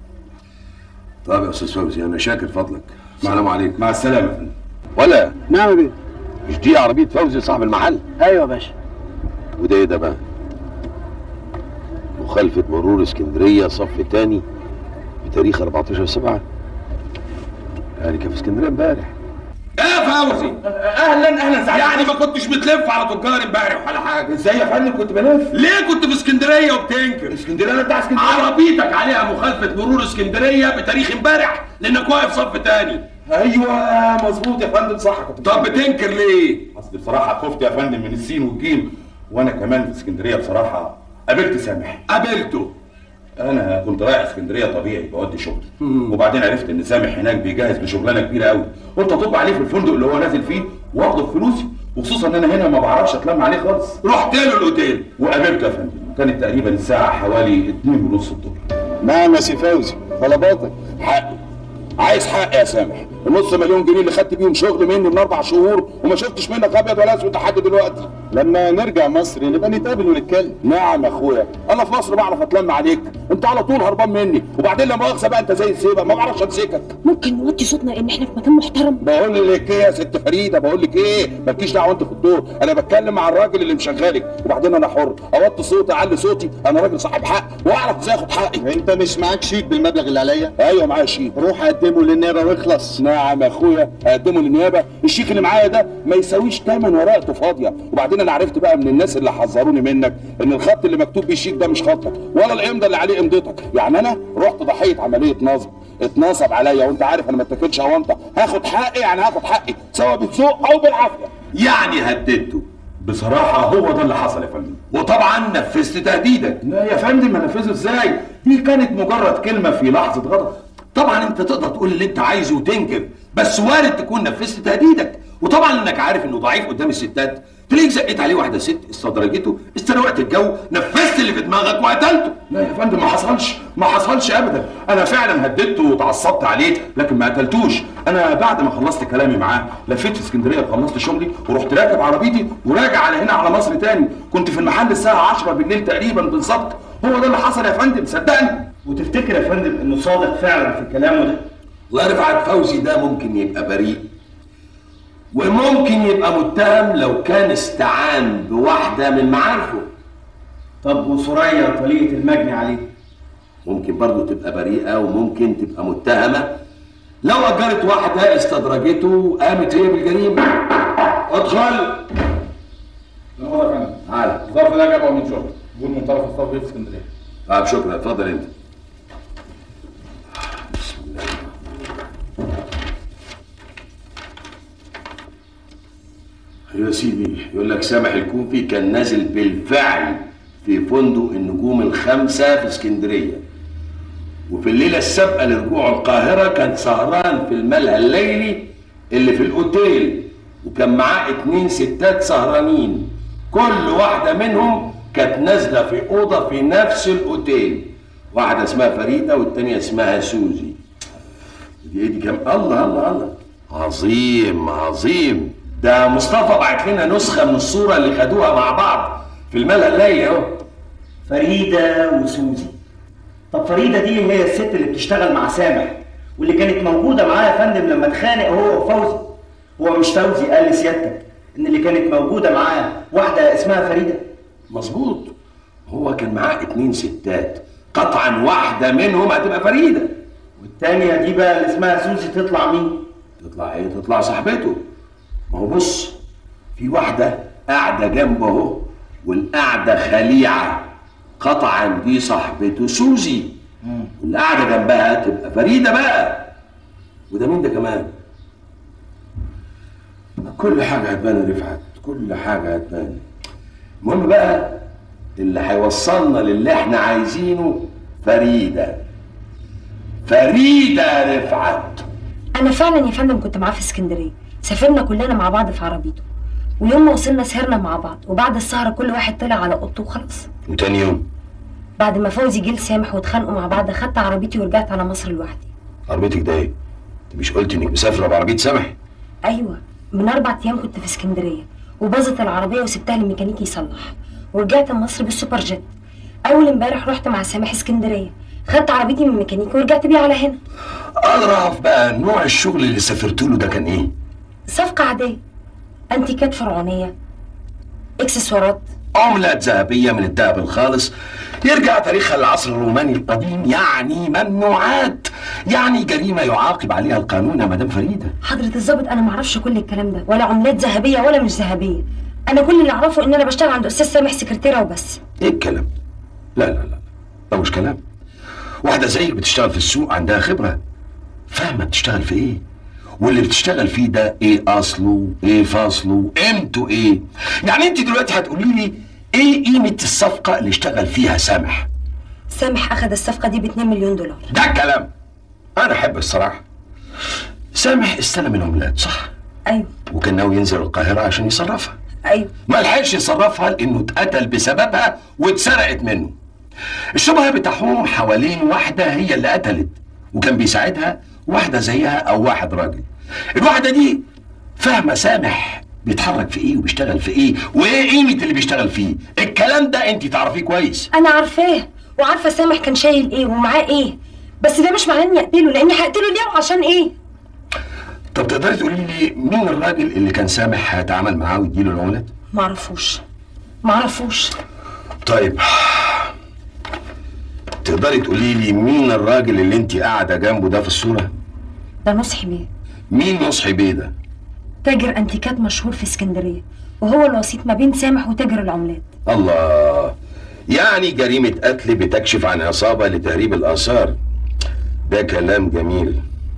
طب يا استاذ فوزي انا شاكر فضلك السلام عليكم مع السلامه يا فندم ولا نعم يا بيه مش دي عربيه فوزي صاحب المحل ايوه يا باشا وده ايه ده بقى مخالفة مرور اسكندرية صف تاني بتاريخ 14 7 يعني كان في اسكندرية امبارح يا فوزي اهلا اهلا سعادتك يعني ما كنتش بتلف على تجار امبارح ولا حاجة ازاي يا فندم كنت بلف ليه كنت في اسكندرية وبتنكر اسكندرية انا بتاع اسكندرية عربيتك عليها مخالفة مرور اسكندرية بتاريخ امبارح لانك واقف صف تاني ايوه مظبوط يا فندم صح كنت طب بتنكر ليه؟ اصل بصراحه خفت يا فندم من السين والجيم وانا كمان في اسكندريه بصراحه قابلت سامح قابلته انا كنت رايح اسكندريه طبيعي بودي شغل وبعدين عرفت ان سامح هناك بيجهز لشغلانه كبيره قوي قلت اطب عليه في الفندق اللي هو نازل فيه واخده فلوسي وخصوصا ان انا هنا ما بعرفش اتلم عليه خالص رحت له الاوتيل وقابلته يا فندم كانت تقريبا الساعه حوالي 2 ونص الظهر نعم يا سي فوزي طلباتك حقي عايز حق يا سامح النص مليون جنيه اللي خدت بيهم شغل مني من اربع شهور وما شفتش منك ابيض ولا اسود لحد دلوقتي لما نرجع مصر نبقى نتقابل ونتكلم نعم يا اخويا انا في مصر بعرف اتلم عليك انت على طول هربان مني وبعدين لما مؤاخذه بقى انت زي السيبه ما بعرفش امسكك ممكن نوطي صوتنا ان احنا في مكان محترم بقول لك ايه يا ست فريده بقول لك ايه مالكيش دعوه انت في الدور انا بتكلم مع الراجل اللي مشغلك وبعدين انا حر اوطي صوتي اعلي صوتي انا راجل صاحب حق واعرف ازاي اخد حقي انت مش معاك شيك بالمبلغ اللي عليا ايوه معايا شيك روح قدمه للنيابه واخلص نعم يا اخويا اقدمه للنيابه الشيك اللي معايا ده ما يساويش ثمن ورقته فاضيه وبعدين انا عرفت بقى من الناس اللي حذروني منك ان الخط اللي مكتوب بيه الشيك ده مش خطك ولا الامضه اللي عليه امضتك يعني انا رحت ضحيه عمليه نصب اتنصب عليا وانت عارف انا ما اتكلش اونطه هاخد حقي يعني هاخد حقي سواء بالسوق او بالعافيه يعني هددته بصراحه هو ده اللي حصل يا فندم وطبعا نفذت تهديدك لا يا فندم انفذه ازاي دي كانت مجرد كلمه في لحظه غضب طبعا انت تقدر تقول اللي انت عايزه وتنكر بس وارد تكون نفذت تهديدك وطبعا انك عارف انه ضعيف قدام الستات تلاقيك زقيت عليه واحده ست استدرجته استروقت الجو نفذت اللي في دماغك وقتلته لا يا فندم ما حصلش ما حصلش ابدا انا فعلا هددته واتعصبت عليه لكن ما قتلتوش انا بعد ما خلصت كلامي معاه لفيت في اسكندريه وخلصت شغلي ورحت راكب عربيتي وراجع على هنا على مصر تاني كنت في المحل الساعه 10 بالليل تقريبا بالظبط هو ده اللي حصل يا فندم صدقني وتفتكر يا فندم انه صادق فعلا في كلامه ده الله رفعت فوزي ده ممكن يبقى بريء وممكن يبقى متهم لو كان استعان بواحدة من معارفه طب وسوريا طليقة المجني عليه ممكن برضه تبقى بريئة وممكن تبقى متهمة لو أجرت واحدة استدرجته وقامت هي بالجريمة ادخل لا يا فندم تعالى الظرف ده جابه من شغل بقول من طرف الصف في اسكندريه طيب شكرا اتفضل انت يا سيدي يقول لك سامح الكوفي كان نازل بالفعل في فندق النجوم الخمسة في اسكندرية وفي الليلة السابقة لرجوعه القاهرة كان سهران في الملهى الليلي اللي في الأوتيل وكان معاه اتنين ستات سهرانين كل واحدة منهم كانت نازلة في أوضة في نفس الأوتيل واحدة اسمها فريدة والتانية اسمها سوزي دي ايه دي كام الله الله الله عظيم عظيم ده مصطفى بعت لنا نسخة من الصورة اللي خدوها مع بعض في الملهى الليلي اهو فريدة وسوزي طب فريدة دي هي الست اللي بتشتغل مع سامح واللي كانت موجودة معاه يا فندم لما اتخانق هو وفوزي هو مش فوزي قال لسيادتك ان اللي كانت موجودة معاه واحدة اسمها فريدة مظبوط هو كان معاه اتنين ستات قطعا واحدة منهم هتبقى فريدة والتانية دي بقى اللي اسمها سوزي تطلع مين؟ تطلع ايه تطلع صاحبته ما هو بص في واحدة قاعدة جنبه اهو والقاعدة خليعة قطعا دي صاحبته سوزي واللي قاعدة جنبها تبقى فريدة بقى وده مين ده كمان كل حاجة هتبان يا رفعت كل حاجة هتبان المهم بقى اللي هيوصلنا للي احنا عايزينه فريدة فريدة يا رفعت انا فعلا يا فندم كنت معاه في اسكندريه سافرنا كلنا مع بعض في عربيته ويوم ما وصلنا سهرنا مع بعض وبعد السهره كل واحد طلع على اوضته وخلاص وتاني يوم بعد ما فوزي جه لسامح واتخانقوا مع بعض خدت عربيتي ورجعت على مصر لوحدي عربيتك ده ايه؟ انت مش قلت انك مسافرة بعربية سامح؟ ايوه من اربع ايام كنت في اسكندريه وباظت العربيه وسبتها للميكانيكي يصلح ورجعت مصر بالسوبر جيت اول امبارح رحت مع سامح اسكندريه خدت عربيتي من الميكانيكي ورجعت بيها على هنا اقدر اعرف بقى نوع الشغل اللي سافرت له ده كان ايه؟ صفقه عاديه انتيكات فرعونيه اكسسوارات عملات ذهبية من الذهب الخالص يرجع تاريخها للعصر الروماني القديم يعني ممنوعات يعني جريمة يعاقب عليها القانون يا مدام فريدة حضرة الظابط انا معرفش كل الكلام ده ولا عملات ذهبيه ولا مش ذهبيه انا كل اللي اعرفه ان انا بشتغل عند استاذ سامح سكرتيره وبس ايه الكلام؟ لا لا لا ده مش كلام واحدة زيك بتشتغل في السوق عندها خبرة فاهمة بتشتغل في ايه واللي بتشتغل فيه ده ايه اصله ايه فاصله قيمته ايه يعني انت دلوقتي هتقولي لي ايه قيمة الصفقة اللي اشتغل فيها سامح سامح اخذ الصفقه دي ب 2 مليون دولار ده الكلام انا احب الصراحة سامح استلم العملات صح ايوه وكان ناوي ينزل القاهرة عشان يصرفها ايوه ما لحقش يصرفها لانه اتقتل بسببها واتسرقت منه الشبهه بتحوم حوالين واحده هي اللي قتلت وكان بيساعدها واحده زيها او واحد راجل الواحده دي فاهمه سامح بيتحرك في ايه وبيشتغل في ايه وايه قيمه اللي بيشتغل فيه الكلام ده انت تعرفيه كويس انا عارفاه وعارفه سامح كان شايل ايه ومعاه ايه بس ده مش معناه اني اقتله لاني هقتله ليه وعشان ايه طب تقدري تقولي لي مين الراجل اللي كان سامح هيتعامل معاه ويديله العملات معرفوش معرفوش طيب تقدري تقولي لي مين الراجل اللي انت قاعده جنبه ده في الصوره ده نصحي بيه مين نصحي بيه ده تاجر انتيكات مشهور في اسكندريه وهو الوسيط ما بين سامح وتاجر العملات الله يعني جريمة قتل بتكشف عن عصابة لتهريب الآثار ده كلام جميل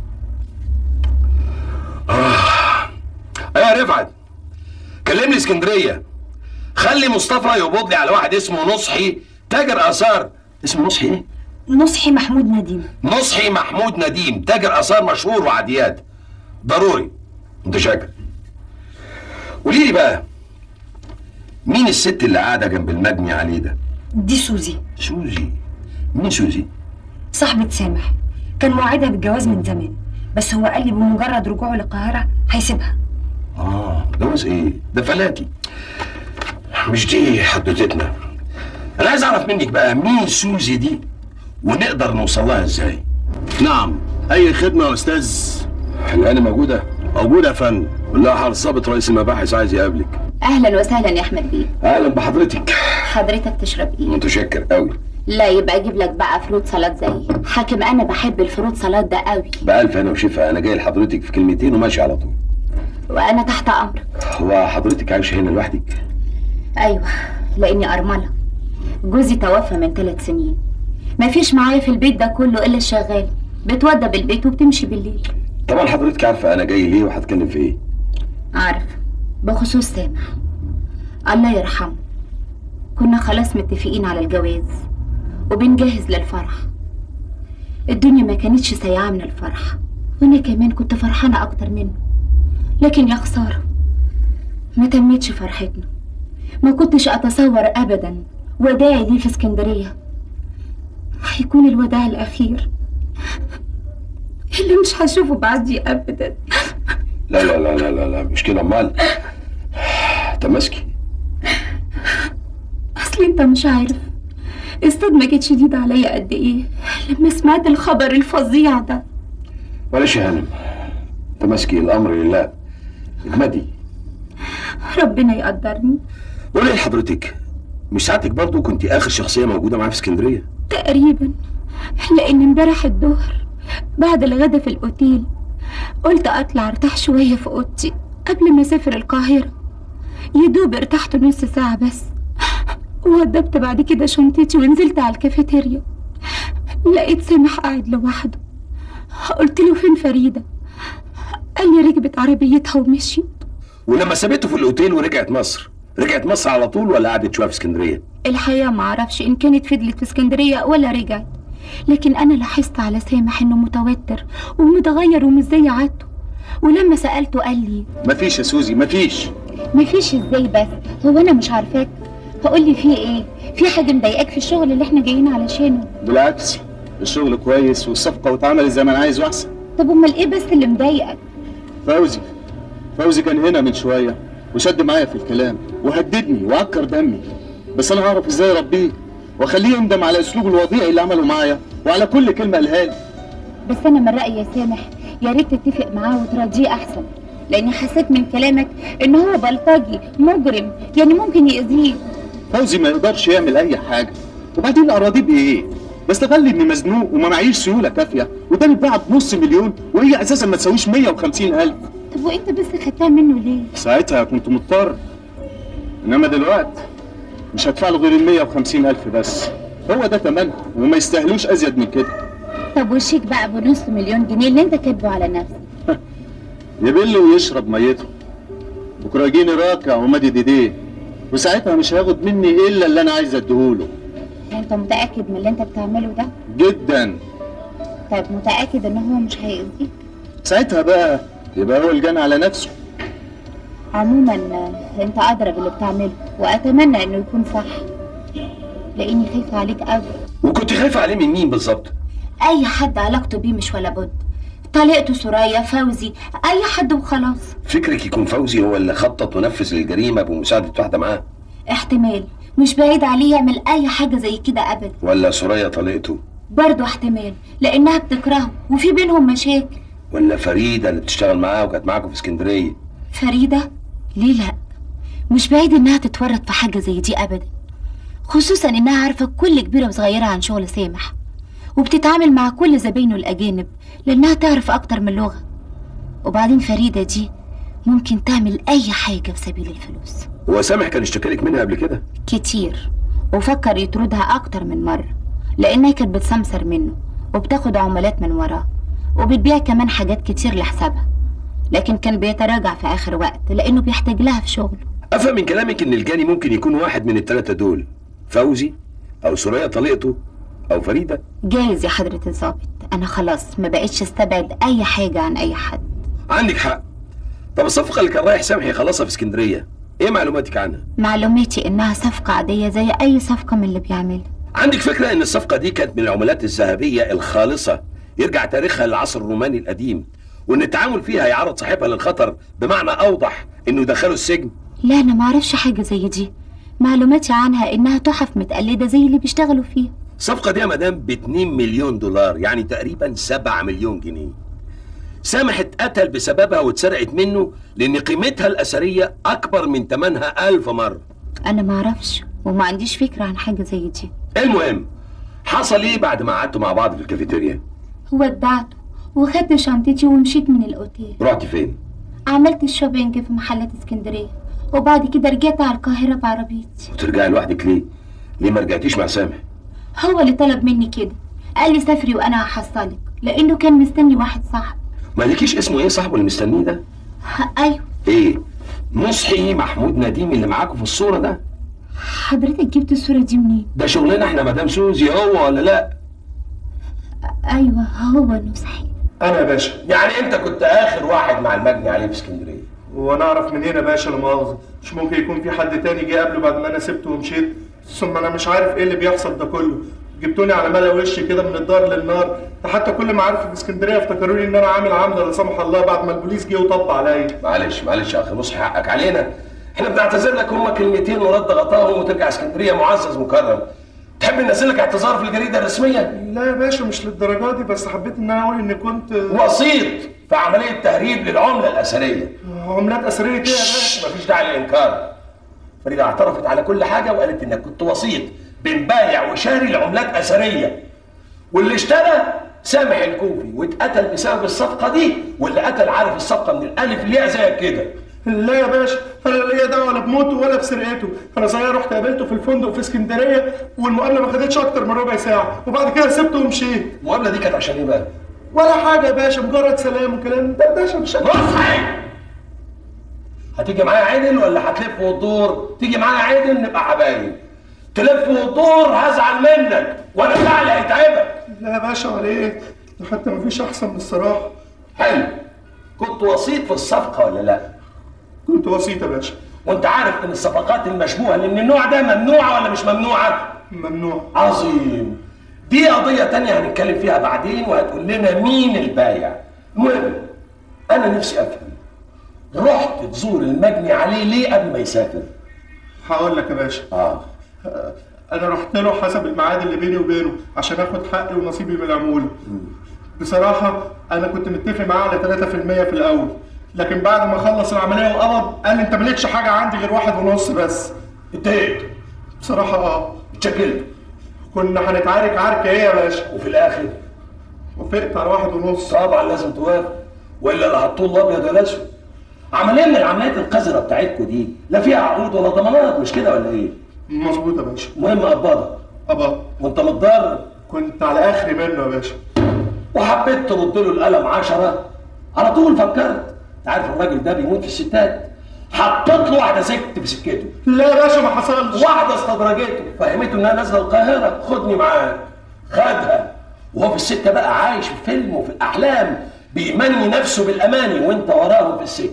آه أيوة يا رفعت كلمني اسكندرية خلي مصطفى يقبض لي على واحد اسمه نصحي تاجر آثار اسمه نصحي إيه؟ نصحي محمود نديم نصحي محمود نديم تاجر آثار مشهور وعاديات ضروري متشكر قولي لي بقى مين الست اللي قاعدة جنب المجني عليه ده؟ دي سوزي سوزي مين سوزي؟ صاحبة سامح كان موعدها بالجواز من زمان بس هو قال لي بمجرد رجوعه للقاهرة هيسيبها اه جواز ايه؟ ده فلاتي مش دي حدوتتنا انا عايز اعرف منك بقى مين سوزي دي ونقدر نوصل لها ازاي؟ نعم اي خدمه يا استاذ الآن موجودة؟ موجوده يا فندم قول لها حضرتك ضابط رئيس المباحث عايز يقابلك اهلا وسهلا يا احمد بيه اهلا بحضرتك حضرتك تشرب ايه متشكر قوي لا يبقى اجيب لك بقى فروت سلطات زي حاكم انا بحب الفروت سلطات ده قوي بألف انا وشفا انا جاي لحضرتك في كلمتين وماشي على طول وانا تحت امرك هو حضرتك عايشه هنا لوحدك؟ ايوه لاني ارمله جوزي توفى من ثلاث سنين مفيش معايا في البيت ده كله الا الشغال بتودى بالبيت وبتمشي بالليل طبعا حضرتك عارفه انا جاي ليه وهتكلم في ايه عارف بخصوص سامح الله يرحمه كنا خلاص متفقين على الجواز وبنجهز للفرح الدنيا ما كانتش سيئة من الفرح وانا كمان كنت فرحانة اكتر منه لكن يا خسارة ما تمتش فرحتنا ما كنتش اتصور ابدا وداعي ليه في اسكندرية هيكون الوداع الاخير اللي مش هشوفه بعدي ابدا لا لا لا لا لا, لا مش كده امال تماسكي اصل انت مش عارف الصدمة كانت شديدة عليا قد ايه لما سمعت الخبر الفظيع ده معلش يا هانم تماسكي الامر لله اجمدي ربنا يقدرني قولي لحضرتك مش ساعتك برضو كنت اخر شخصيه موجوده معايا في اسكندريه تقريبا لان امبارح الظهر بعد الغدا في الاوتيل قلت اطلع ارتاح شويه في اوضتي قبل ما اسافر القاهره يا دوب ارتحت نص ساعه بس ووضبت بعد كده شنطتي ونزلت على الكافيتيريا لقيت سامح قاعد لوحده قلت له فين فريده قال لي ركبت عربيتها ومشيت ولما سابته في الاوتيل ورجعت مصر رجعت مصر على طول ولا قعدت شويه في اسكندريه الحقيقة ما اعرفش ان كانت فضلت في اسكندرية ولا رجعت لكن انا لاحظت على سامح انه متوتر ومتغير ومش زي عادته ولما سألته قال لي مفيش يا سوزي مفيش مفيش ازاي بس هو انا مش عارفاك هقول لي في ايه في حاجة مضايقاك في الشغل اللي احنا جايين علشانه بالعكس الشغل كويس والصفقه واتعملت زي ما انا عايز واحسن طب امال ايه بس اللي مضايقك فوزي فوزي كان هنا من شويه وشد معايا في الكلام وهددني وعكر دمي بس انا هعرف ازاي اربيه واخليه يندم على اسلوبه الوضيعي اللي عمله معايا وعلى كل كلمه قالها لي بس انا من رأيي يا سامح يا ريت تتفق معاه وتراضيه احسن لاني حسيت من كلامك ان هو بلطجي مجرم يعني ممكن يأذيه فوزي ما يقدرش يعمل اي حاجه وبعدين اراضيه بايه بستغل اني مزنوق وما معيش سيوله كافيه وده اتباع بنص مليون وهي اساسا ما تساويش 150 الف طب وانت بس خدتها منه ليه ساعتها كنت مضطر انما دلوقتي مش هدفع له غير ال 150 الف بس هو ده تمنها وما يستاهلوش ازيد من كده طب وشيك بقى بنص مليون جنيه اللي انت كاتبه على نفسك يبل ويشرب ميته بكره يجيني راكع ومدد ايديه وساعتها مش هياخد مني الا اللي انا عايز اديهوله انت متأكد من اللي انت بتعمله ده جدا طيب متأكد ان هو مش هيأذيك ساعتها بقى يبقى هو الجان على نفسه عموما آه، انت ادرى باللي بتعمله واتمنى انه يكون صح لاني خايفه عليك قوي وكنت خايفه عليه من مين بالظبط اي حد علاقته بيه مش ولا بد طليقته سوريا فوزي اي حد وخلاص فكرك يكون فوزي هو اللي خطط ونفذ الجريمه بمساعده واحده معاه احتمال مش بعيد عليه يعمل اي حاجه زي كده ابدا ولا سوريا طليقته برضه احتمال لانها بتكرهه وفي بينهم مشاكل ولا فريده اللي بتشتغل معاه وكانت معاكم في اسكندريه فريده ليه لا مش بعيد انها تتورط في حاجه زي دي ابدا خصوصا انها عارفه كل كبيره وصغيره عن شغل سامح وبتتعامل مع كل زباينه الاجانب لانها تعرف اكتر من لغه وبعدين فريده دي ممكن تعمل اي حاجه في سبيل الفلوس هو سامح كان اشتكى لك منها قبل كده كتير وفكر يطردها اكتر من مره لانها كانت بتسمسر منه وبتاخد عمولات من وراه وبتبيع كمان حاجات كتير لحسابها لكن كان بيتراجع في اخر وقت لانه بيحتاج لها في شغله افهم من كلامك ان الجاني ممكن يكون واحد من الثلاثه دول فوزي او سوريا طليقته او فريده جايز يا حضرة الظابط انا خلاص ما بقتش استبعد اي حاجة عن اي حد عندك حق طب الصفقه اللي كان رايح سامح يخلصها في اسكندريه ايه معلوماتك عنها معلوماتي انها صفقة عادية زي اي صفقة من اللي بيعملها عندك فكره ان الصفقه دي كانت من العملات الذهبيه الخالصة يرجع تاريخها للعصر الروماني القديم وان التعامل فيها يعرض صاحبها للخطر بمعنى اوضح انه يدخله السجن لا انا معرفش حاجة زي دي معلوماتي عنها انها تحف متقلدة زي اللي بيشتغلوا فيها الصفقه دي يا مدام ب 2 مليون دولار يعني تقريبا 7 مليون جنيه سامح اتقتل بسببها واتسرقت منه لان قيمتها الاثريه اكبر من ثمنها ألف مره انا معرفش وما عنديش فكرة عن حاجة زي دي المهم حصل ايه بعد ما قعدتوا مع بعض في الكافيتيريا ودعته وخدت شنطتي ومشيت من الاوتيل رحت فين عملت الشوبينج في محلات اسكندرية وبعد كده رجعت على القاهرة بعربيتي وترجعي لوحدك ليه ليه ما رجعتيش مع سامح هو اللي طلب مني كده قال لي سافري وانا هحصلك لانه كان مستني واحد صاحبي ما لكيش اسمه ايه صاحبه اللي مستنيه ده ايوه ايه مصحي محمود نديم اللي معاكم في الصوره ده حضرتك جبت الصورة دي منين ده شغلنا احنا مدام سوزي هو ولا لا ايوه هو نصحي انا يا باشا يعني انت كنت اخر واحد مع المجني عليه في اسكندريه وانا اعرف منين يا باشا لا مؤاخذه مش ممكن يكون في حد تاني جه قبله بعد ما انا سبته ومشيت ثم انا مش عارف ايه اللي بيحصل ده كله جبتوني على ملا وشي كده من الدار للنار ده حتى كل ما عارف في اسكندريه افتكروني ان انا عامل عمله لا سمح الله بعد ما البوليس جه وطب عليا معلش معلش يا اخي مصحي حقك علينا احنا بنعتذر لك هما كلمتين ورد غطاهم وترجع اسكندريه معزز مكرم تحب ننزل لك اعتذار في الجريده الرسميه لا يا باشا مش للدرجه دي بس حبيت ان انا اقول اني كنت وسيط في عمليه تهريب للعمله الاثريه عملات اثريه ايه يا باشا مفيش داعي للانكار فريده اعترفت على كل حاجه وقالت انك كنت وسيط بين بايع وشاري لعملات اثريه واللي اشترى سامح الكوفي واتقتل بسبب الصفقه دي واللي قتل عارف الصفقه من الالف للياء زيك كده لا يا باشا انا لا ليا دعوه ولا بموته ولا بسرقته انا صغير رحت قابلته في الفندق في اسكندريه والمقابله ما خدتش اكتر من ربع ساعه وبعد كده سبته ومشيت المقابله دي كانت عشان ايه بقى ولا حاجه يا باشا مجرد سلام وكلام دردشه مش مصحي هتيجي معايا عدل ولا هتلف وتدور تيجي معايا عدل نبقى حبايب تلف وتدور هزعل منك وانا زعلي هيتعبك لا يا باشا ولا ايه ده حتى مفيش احسن من الصراحه حلو كنت وسيط في الصفقه ولا لا كنت وسيط يا باشا وانت عارف ان الصفقات المشبوهه اللي من النوع ده ممنوعه ولا مش ممنوعه ممنوع عظيم دي قضيه تانية هنتكلم فيها بعدين وهتقول لنا مين البايع المهم انا نفسي افهم رحت تزور المجني عليه ليه قبل ما يسافر هقول لك يا باشا اه انا رحت له حسب الميعاد اللي بيني وبينه عشان اخد حقي ونصيبي من العموله بصراحه انا كنت متفق معاه على 3% في الاول لكن بعد ما خلص العمليه وقبض قال لي انت مالكش حاجه عندي غير واحد ونص بس اتضايقت بصراحه اه اتشكلت كنا هنتعارك عركه ايه يا باشا وفي الاخر وافقت على واحد ونص طبعا لازم توافق والا لا هتطول الابيض ولا اسود عمليه من العمليات القذره بتاعتكم دي لا فيها عقود ولا ضمانات مش كده ولا ايه؟ مظبوط يا باشا المهم قبضها قبض وانت متضرر كنت على اخري منه يا باشا وحبيت ترد له القلم عشرة على طول فكرت انت عارف الراجل ده بيموت في الستات حطيت له واحده سكت في سكته لا يا باشا ما حصلش واحده استدرجته فهمته انها نازله القاهره خدني معاك خدها وهو في السكه بقى عايش في فيلم وفي الاحلام بيمني نفسه بالاماني وانت وراهم في السكه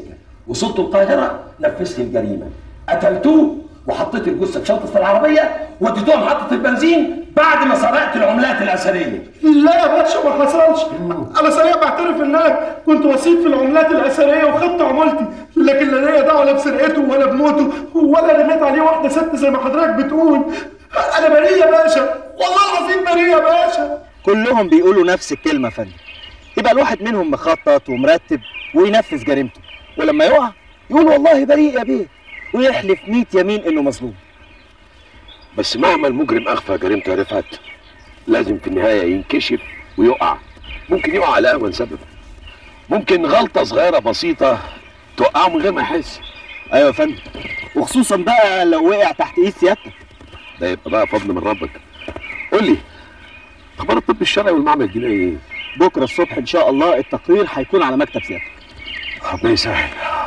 وصلت القاهره نفذت الجريمه قتلتوه وحطيت الجثه في شنطه العربيه وديتوها محطه البنزين بعد ما سرقت العملات الاثريه لا يا باشا ما حصلش انا صريح بعترف ان انا كنت وسيط في العملات الاثريه وخدت عمولتي لكن لا ليا دعوه لا بسرقته ولا بموته ولا رميت عليه واحده ست زي ما حضرتك بتقول انا بريء يا باشا والله العظيم بريء يا باشا كلهم بيقولوا نفس الكلمه يا فندم يبقى الواحد منهم مخطط ومرتب وينفذ جريمته ولما يقع يقول والله بريء يا بيه ويحلف 100 يمين انه مظلوم بس مهما المجرم اخفى جريمته يا رفعت لازم في النهايه ينكشف ويقع ممكن يقع على اهون سبب ممكن غلطه صغيره بسيطه توقعه من غير ما يحس ايوه يا فندم وخصوصا بقى لو وقع تحت ايد سيادتك ده يبقى بقى فضل من ربك قول لي اخبار الطب الشرعي والمعمل الجنائي ايه بكره الصبح ان شاء الله التقرير هيكون على مكتب سيادتك ربنا يسهل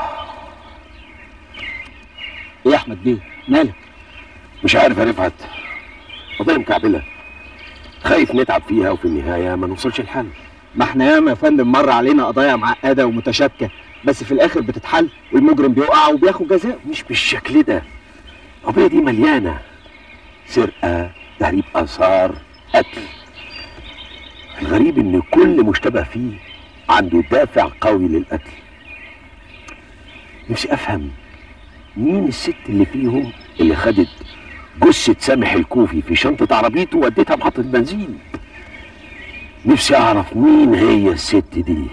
ايه يا احمد بيه مالك مش عارف يا رفعت قضيه مكعبله خايف نتعب فيها وفي النهايه ما نوصلش الحل ما احنا ياما يا فندم مر علينا قضايا معقده ومتشابكه بس في الاخر بتتحل والمجرم بيقع وبياخد جزاء مش بالشكل ده القضيه دي مليانه سرقه تهريب اثار قتل الغريب ان كل مشتبه فيه عنده دافع قوي للقتل نفسي افهم مين الست اللي فيهم اللي خدت جثة سامح الكوفي في شنطة عربيته وديتها محطة بنزين نفسي اعرف مين هي الست دي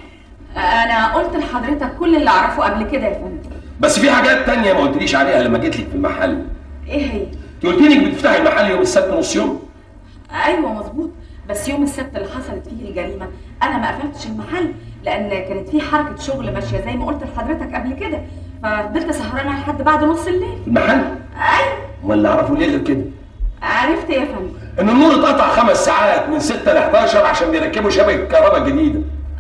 انا قلت لحضرتك كل اللي اعرفه قبل كده يا فندم بس في حاجات تانية ما قلتليش عليها لما جيت لك في المحل ايه هي انت قلت لي بتفتحي المحل يوم السبت نص يوم ايوه مظبوط بس يوم السبت اللي حصلت فيه الجريمه انا ما قفلتش المحل لان كانت في حركه شغل ماشيه زي ما قلت لحضرتك قبل كده ففضلت سهرانه لحد بعد نص الليل في المحل ايوه امال اللي اعرفه ليه غير كده عرفت يا فندم ان النور اتقطع خمس ساعات من 6 ل 11 عشان بيركبوا شبكه كهرباء جديده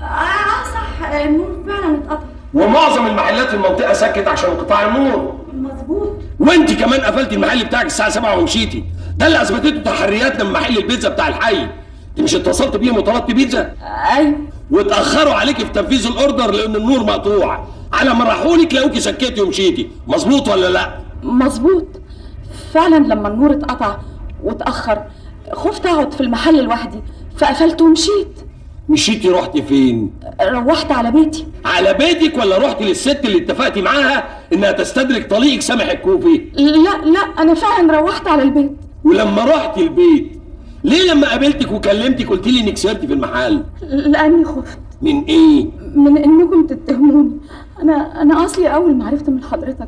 اه صح النور فعلا اتقطع ومعظم المحلات في المنطقه سكت عشان انقطاع النور مظبوط وانت كمان قفلتي المحل بتاعك الساعه 7 ومشيتي ده اللي اثبتته تحرياتنا من محل البيتزا بتاع الحي انت مش اتصلت بيهم وطلبت بيتزا ايوه واتاخروا عليكي في تنفيذ الاوردر لان النور مقطوع على ما راحوا لك لقوكي سكتي ومشيتي مظبوط ولا لا مظبوط فعلا لما النور اتقطع واتاخر خفت اقعد في المحل لوحدي فقفلت ومشيت مشيتي رحتي فين روحت على بيتي على بيتك ولا رحتي للست اللي اتفقتي معاها انها تستدرك طليقك سامح الكوفي لا لا انا فعلا روحت على البيت ولما رحتي البيت ليه لما قابلتك وكلمتك قلت لي انك سهرتي في المحل لاني خفت من ايه من انكم تتهموني انا انا اصلي اول ما عرفت من حضرتك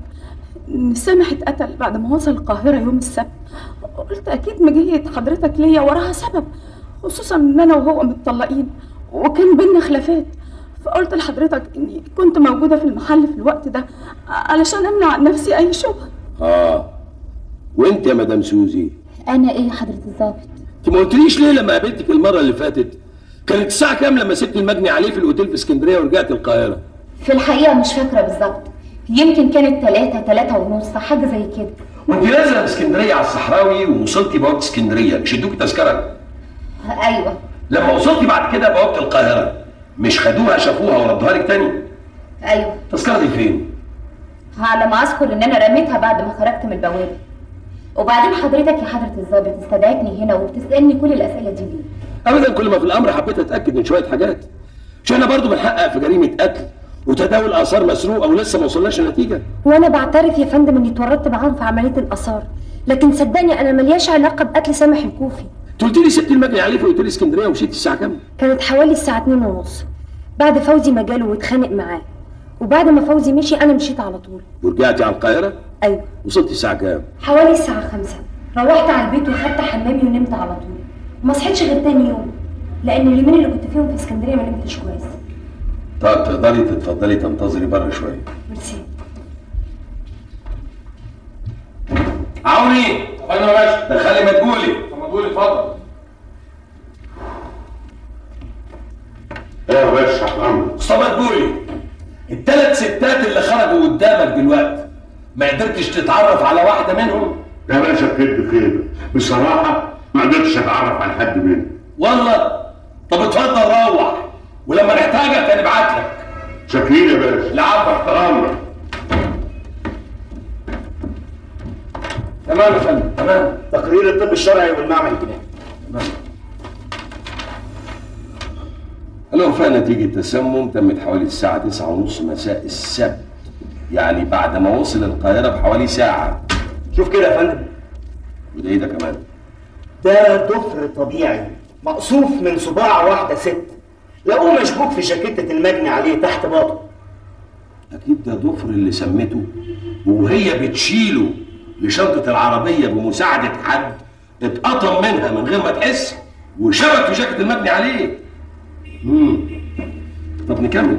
ان سامح اتقتل بعد ما وصل القاهره يوم السبت قلت اكيد مجيه حضرتك ليا وراها سبب خصوصا ان انا وهو متطلقين وكان بينا خلافات فقلت لحضرتك اني كنت موجوده في المحل في الوقت ده علشان امنع عن نفسي اي شبهه اه وانت يا مدام سوزي انا ايه حضرة الضابط انت ما قلتليش ليه لما قابلتك المره اللي فاتت كانت الساعه كام لما سبت المجني عليه في الاوتيل في اسكندريه ورجعت القاهره في الحقيقة مش فاكرة بالظبط يمكن كانت تلاتة تلاتة ونص حاجة زي كده وانت نازله اسكندريه على الصحراوي ووصلتي بوابه اسكندريه مش ادوكي تذكره ايوه لما وصلتي بعد كده بوابه القاهره مش خدوها شافوها وردوها لك تاني ايوه التذكره دي فين على ما اذكر ان انا رميتها بعد ما خرجت من البوابة وبعدين حضرتك يا حضرة الضابط استدعتني هنا وبتسألني كل الأسئلة دي ليه؟ ابدا كل ما في الامر حبيت اتاكد من شويه حاجات مش احنا برضو بنحقق في جريمه قتل وتداول اثار مسروقه ولسه ما وصلناش لنتيجه وانا بعترف يا فندم اني اتورطت معاهم في عمليه الاثار لكن صدقني انا ملياش علاقه بقتل سامح الكوفي انت قلت لي سبت المجني عليه في اوتيل اسكندريه ومشيتي الساعه كام كانت حوالي الساعه 2 ونص بعد فوزي ما جاله واتخانق معاه وبعد ما فوزي مشي انا مشيت على طول ورجعتي على القاهره ايوه وصلتي الساعه كام حوالي الساعه 5 روحت على البيت وخدت حمامي ونمت على طول ما صحيتش غير تاني يوم لان اليومين اللي كنت فيهم في اسكندريه ما نمتش كويس طب تقدري تتفضلي تنتظري بره شويه ميرسي عوني انا يا باشا دخلي مدبولي مدبولي اتفضل ايه يا باشا حرام اسطى مدبولي الثلاث ستات اللي خرجوا قدامك دلوقتي ما قدرتش تتعرف على واحده منهم يا باشا كده كده بصراحه ما قدرتش اتعرف على حد منهم والله طب اتفضل روح ولما نحتاجك هنبعت لك شاكرين يا باشا العفو امرك تمام يا فندم تمام تقرير الطب الشرعي والمعمل الجنائي الوفاة نتيجة تسمم تمت حوالي الساعة تسعة ونص مساء السبت يعني بعد ما وصل القاهرة بحوالي ساعة شوف كده يا فندم وده ايه ده كمان؟ ده ضفر طبيعي مقصوف من صباع واحدة ست لقوه مشبوك في جاكيتة المجني عليه تحت باطه أكيد ده ضفر اللي سمته وهي بتشيله لشنطة العربية بمساعدة حد اتقطم منها من غير ما تحس وشبك في جاكيت المبني عليه. امم طب نكمل.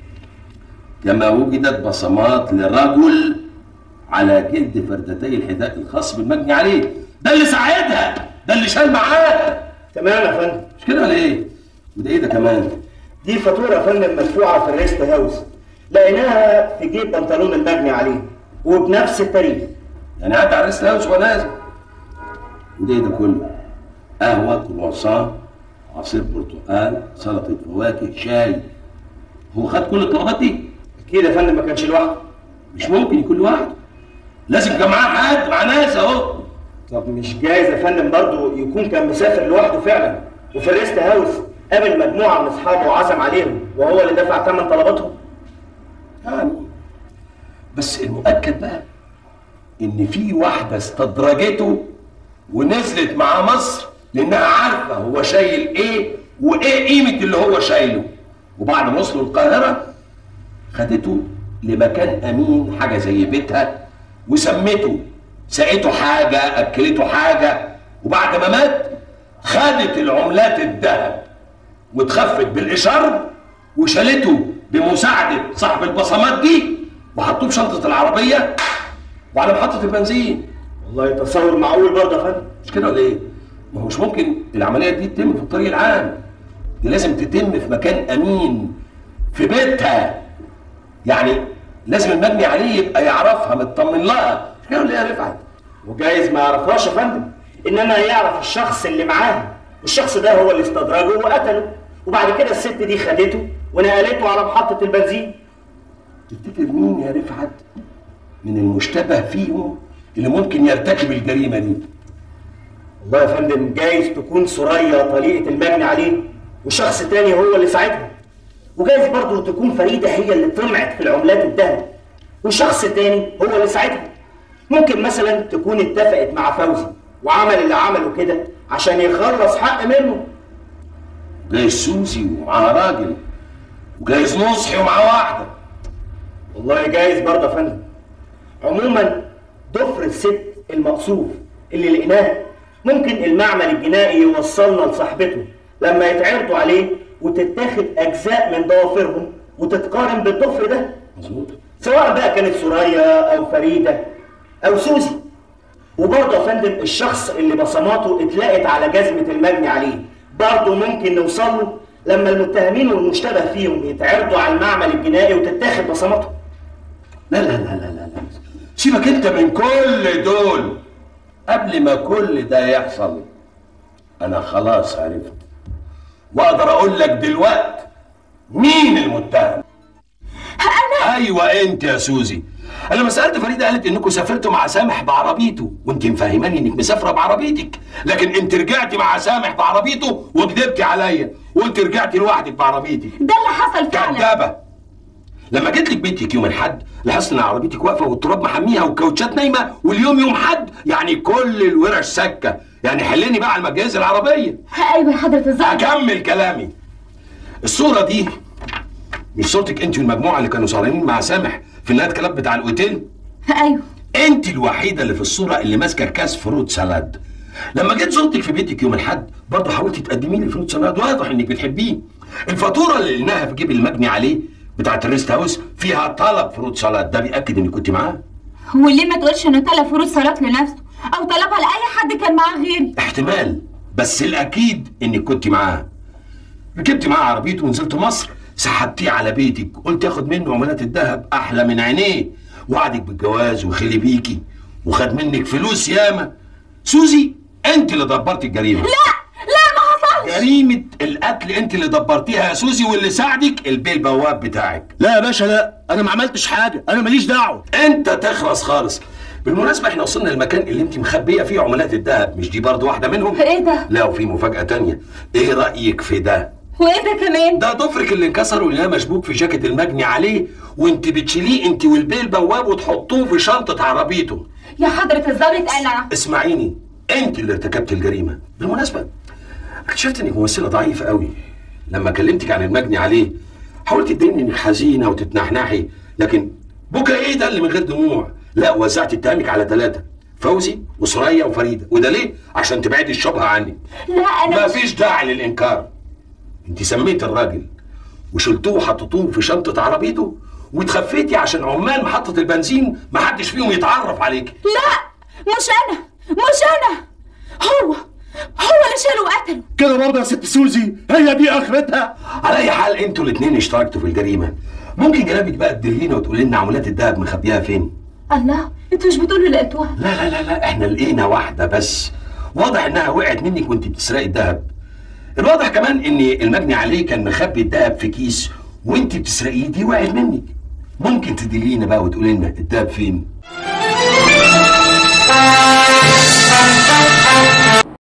كما وجدت بصمات لرجل على جلد فردتي الحذاء الخاص بالمجني عليه، ده اللي ساعدها، ده اللي شال معاها. تمام يا فندم مش كده ولا ايه؟ وده ايه ده كمان؟ دي فاتورة يا فندم مدفوعة في الريست هاوس لقيناها في جيب بنطلون المجني عليه وبنفس التاريخ يعني عدى على الريست هاوس وهو نازل. وده ايه ده كله؟ قهوة كرواسون عصير برتقال سلطة فواكه شاي هو خد كل الطلبات دي؟ أكيد يا فندم ما كانش لوحده مش ممكن يكون لوحده لازم كان معاه حد مع ناس اهو طب مش جايز يا فندم برضه يكون كان مسافر لوحده فعلا وفي الريست هاوس قابل مجموعة من أصحابه وعزم عليهم وهو اللي دفع ثمن طلباتهم يعني بس المؤكد بقى ان في واحده استدرجته ونزلت مع مصر لانها عارفه هو شايل ايه وايه قيمه اللي هو شايله وبعد ما وصلوا القاهره خدته لمكان امين حاجه زي بيتها وسمته سقيته حاجه اكلته حاجه وبعد ما مات خدت العملات الذهب واتخفت بالاشاره وشالته بمساعده صاحب البصمات دي وحطوه في شنطه العربيه وعلى محطه البنزين والله تصور معقول برضه يا فندم مش كده ولا ايه؟ ما هو مش ممكن العمليه دي تتم في الطريق العام دي لازم تتم في مكان امين في بيتها يعني لازم المبني عليه يبقى يعرفها مطمن لها مش كده ولا ايه يا رفعت؟ وجايز ما يعرفهاش يا فندم انما يعرف الشخص اللي معاها والشخص ده هو اللي استدرجه وقتله وبعد كده الست دي خدته ونقلته على محطة البنزين تفتكر مين يا رفعت من المشتبه فيهم اللي ممكن يرتكب الجريمه دي؟ والله يا فندم جايز تكون سوريا طليقة المجني عليه وشخص تاني هو اللي ساعدها وجايز برضه تكون فريدة هي اللي طمعت في العملات الذهب وشخص تاني هو اللي ساعدها ممكن مثلا تكون اتفقت مع فوزي وعمل اللي عمله كده عشان يخلص حق منه جايز سوزي ومعاها راجل وجايز نصحي ومعاه واحده والله جايز برضه يا فندم عموما ضفر الست المقصوف اللي لقيناه ممكن المعمل الجنائي يوصلنا لصاحبته لما يتعرضوا عليه وتتاخد اجزاء من ضوافرهم وتتقارن بالضفر ده مظبوط سواء بقى كانت سوريا او فريده او سوزي وبرضه يا فندم الشخص اللي بصماته اتلاقت على جزمه المجني عليه برضه ممكن نوصل له لما المتهمين والمشتبه فيهم يتعرضوا على المعمل الجنائي وتتاخد بصماتهم لا لا لا لا لا لا سيبك انت من كل دول قبل ما كل ده يحصل انا خلاص عرفت واقدر اقول لك دلوقتي مين المتهم انا ايوه انت يا سوزي انا لما سالت فريده قالت انكم سافرتوا مع سامح بعربيته وانت مفهماني انك مسافره بعربيتك لكن انت رجعتي مع سامح بعربيته وكذبتي عليا وانت رجعتي لوحدك بعربيتك ده اللي حصل فعلا كدابه لما جيت لك بيتك يوم الحد لاحظت ان عربيتك واقفه والتراب محميها والكاوتشات نايمه واليوم يوم حد يعني كل الورش سكه يعني حلني بقى على المجهز العربيه ايوه يا حضرة الظابط اكمل كلامي الصوره دي مش صورتك انت والمجموعه اللي كانوا سهرانين مع سامح في النايت كلاب بتاع الاوتيل ايوه انت الوحيده اللي في الصوره اللي ماسكه كاس فروت سالاد لما جيت زرتك في بيتك يوم الحد برضه حاولتي تقدمي لي فروت سالاد واضح انك بتحبيه الفاتوره اللي لقيناها في جيب المجني عليه بتاعت الريست هاوس فيها طلب فروت سالاد ده بياكد انك كنت معاه وليه ما تقولش انه طلب فروض صلاة لنفسه او طلبها لاي حد كان معاه غيري احتمال بس الاكيد انك كنت معاه ركبت معاه عربيته ونزلت مصر سحبتيه على بيتك قلت ياخد منه عملات الذهب احلى من عينيه وعدك بالجواز وخلي بيكي وخد منك فلوس ياما سوزي انت اللي دبرتي الجريمه لا لا ما حصلش جريمه القتل انت اللي دبرتيها يا سوزي واللي ساعدك البيه البواب بتاعك لا يا باشا لا انا ما عملتش حاجه انا ماليش دعوه انت تخلص خالص بالمناسبه احنا وصلنا للمكان اللي انت مخبيه فيه عملات الذهب مش دي برضه واحده منهم ايه ده؟ لا وفي مفاجاه تانية ايه رايك في ده وايه ده كمان؟ ده ضفرك اللي انكسر واللي مشبوك في جاكيت المجني عليه وانت بتشيليه انت والبيه البواب وتحطوه في شنطه عربيته يا حضرة الظابط انا اسمعيني انت اللي ارتكبت الجريمه بالمناسبه اكتشفت انك ممثله ضعيفه قوي لما كلمتك عن المجني عليه حاولت تبيني انك حزينه وتتنحنحي لكن بكى ايه ده اللي من غير دموع لا وزعت اتهامك على ثلاثه فوزي وسرية وفريده وده ليه عشان تبعدي الشبهه عني لا انا ما فيش داعي للانكار انت سميت الراجل وشلتوه وحطيتوه في شنطه عربيته واتخفيتي عشان عمال محطه البنزين ما حدش فيهم يتعرف عليك لا مش انا مش انا هو هو اللي شاله وقتله كده برضه يا ست سوزي هي دي اخرتها على اي حال انتوا الاثنين اشتركتوا في الجريمه ممكن جنابك بقى تدلينا وتقول لنا عملات الذهب مخبيها فين الله انتوا مش بتقولوا لقيتوها لا لا لا لا احنا لقينا واحده بس واضح انها وقعت منك وانت بتسرقي الذهب الواضح كمان ان المجني عليه كان مخبي الذهب في كيس وانت بتسرقيه دي وقعت منك ممكن تدلينا بقى وتقولي لنا الذهب فين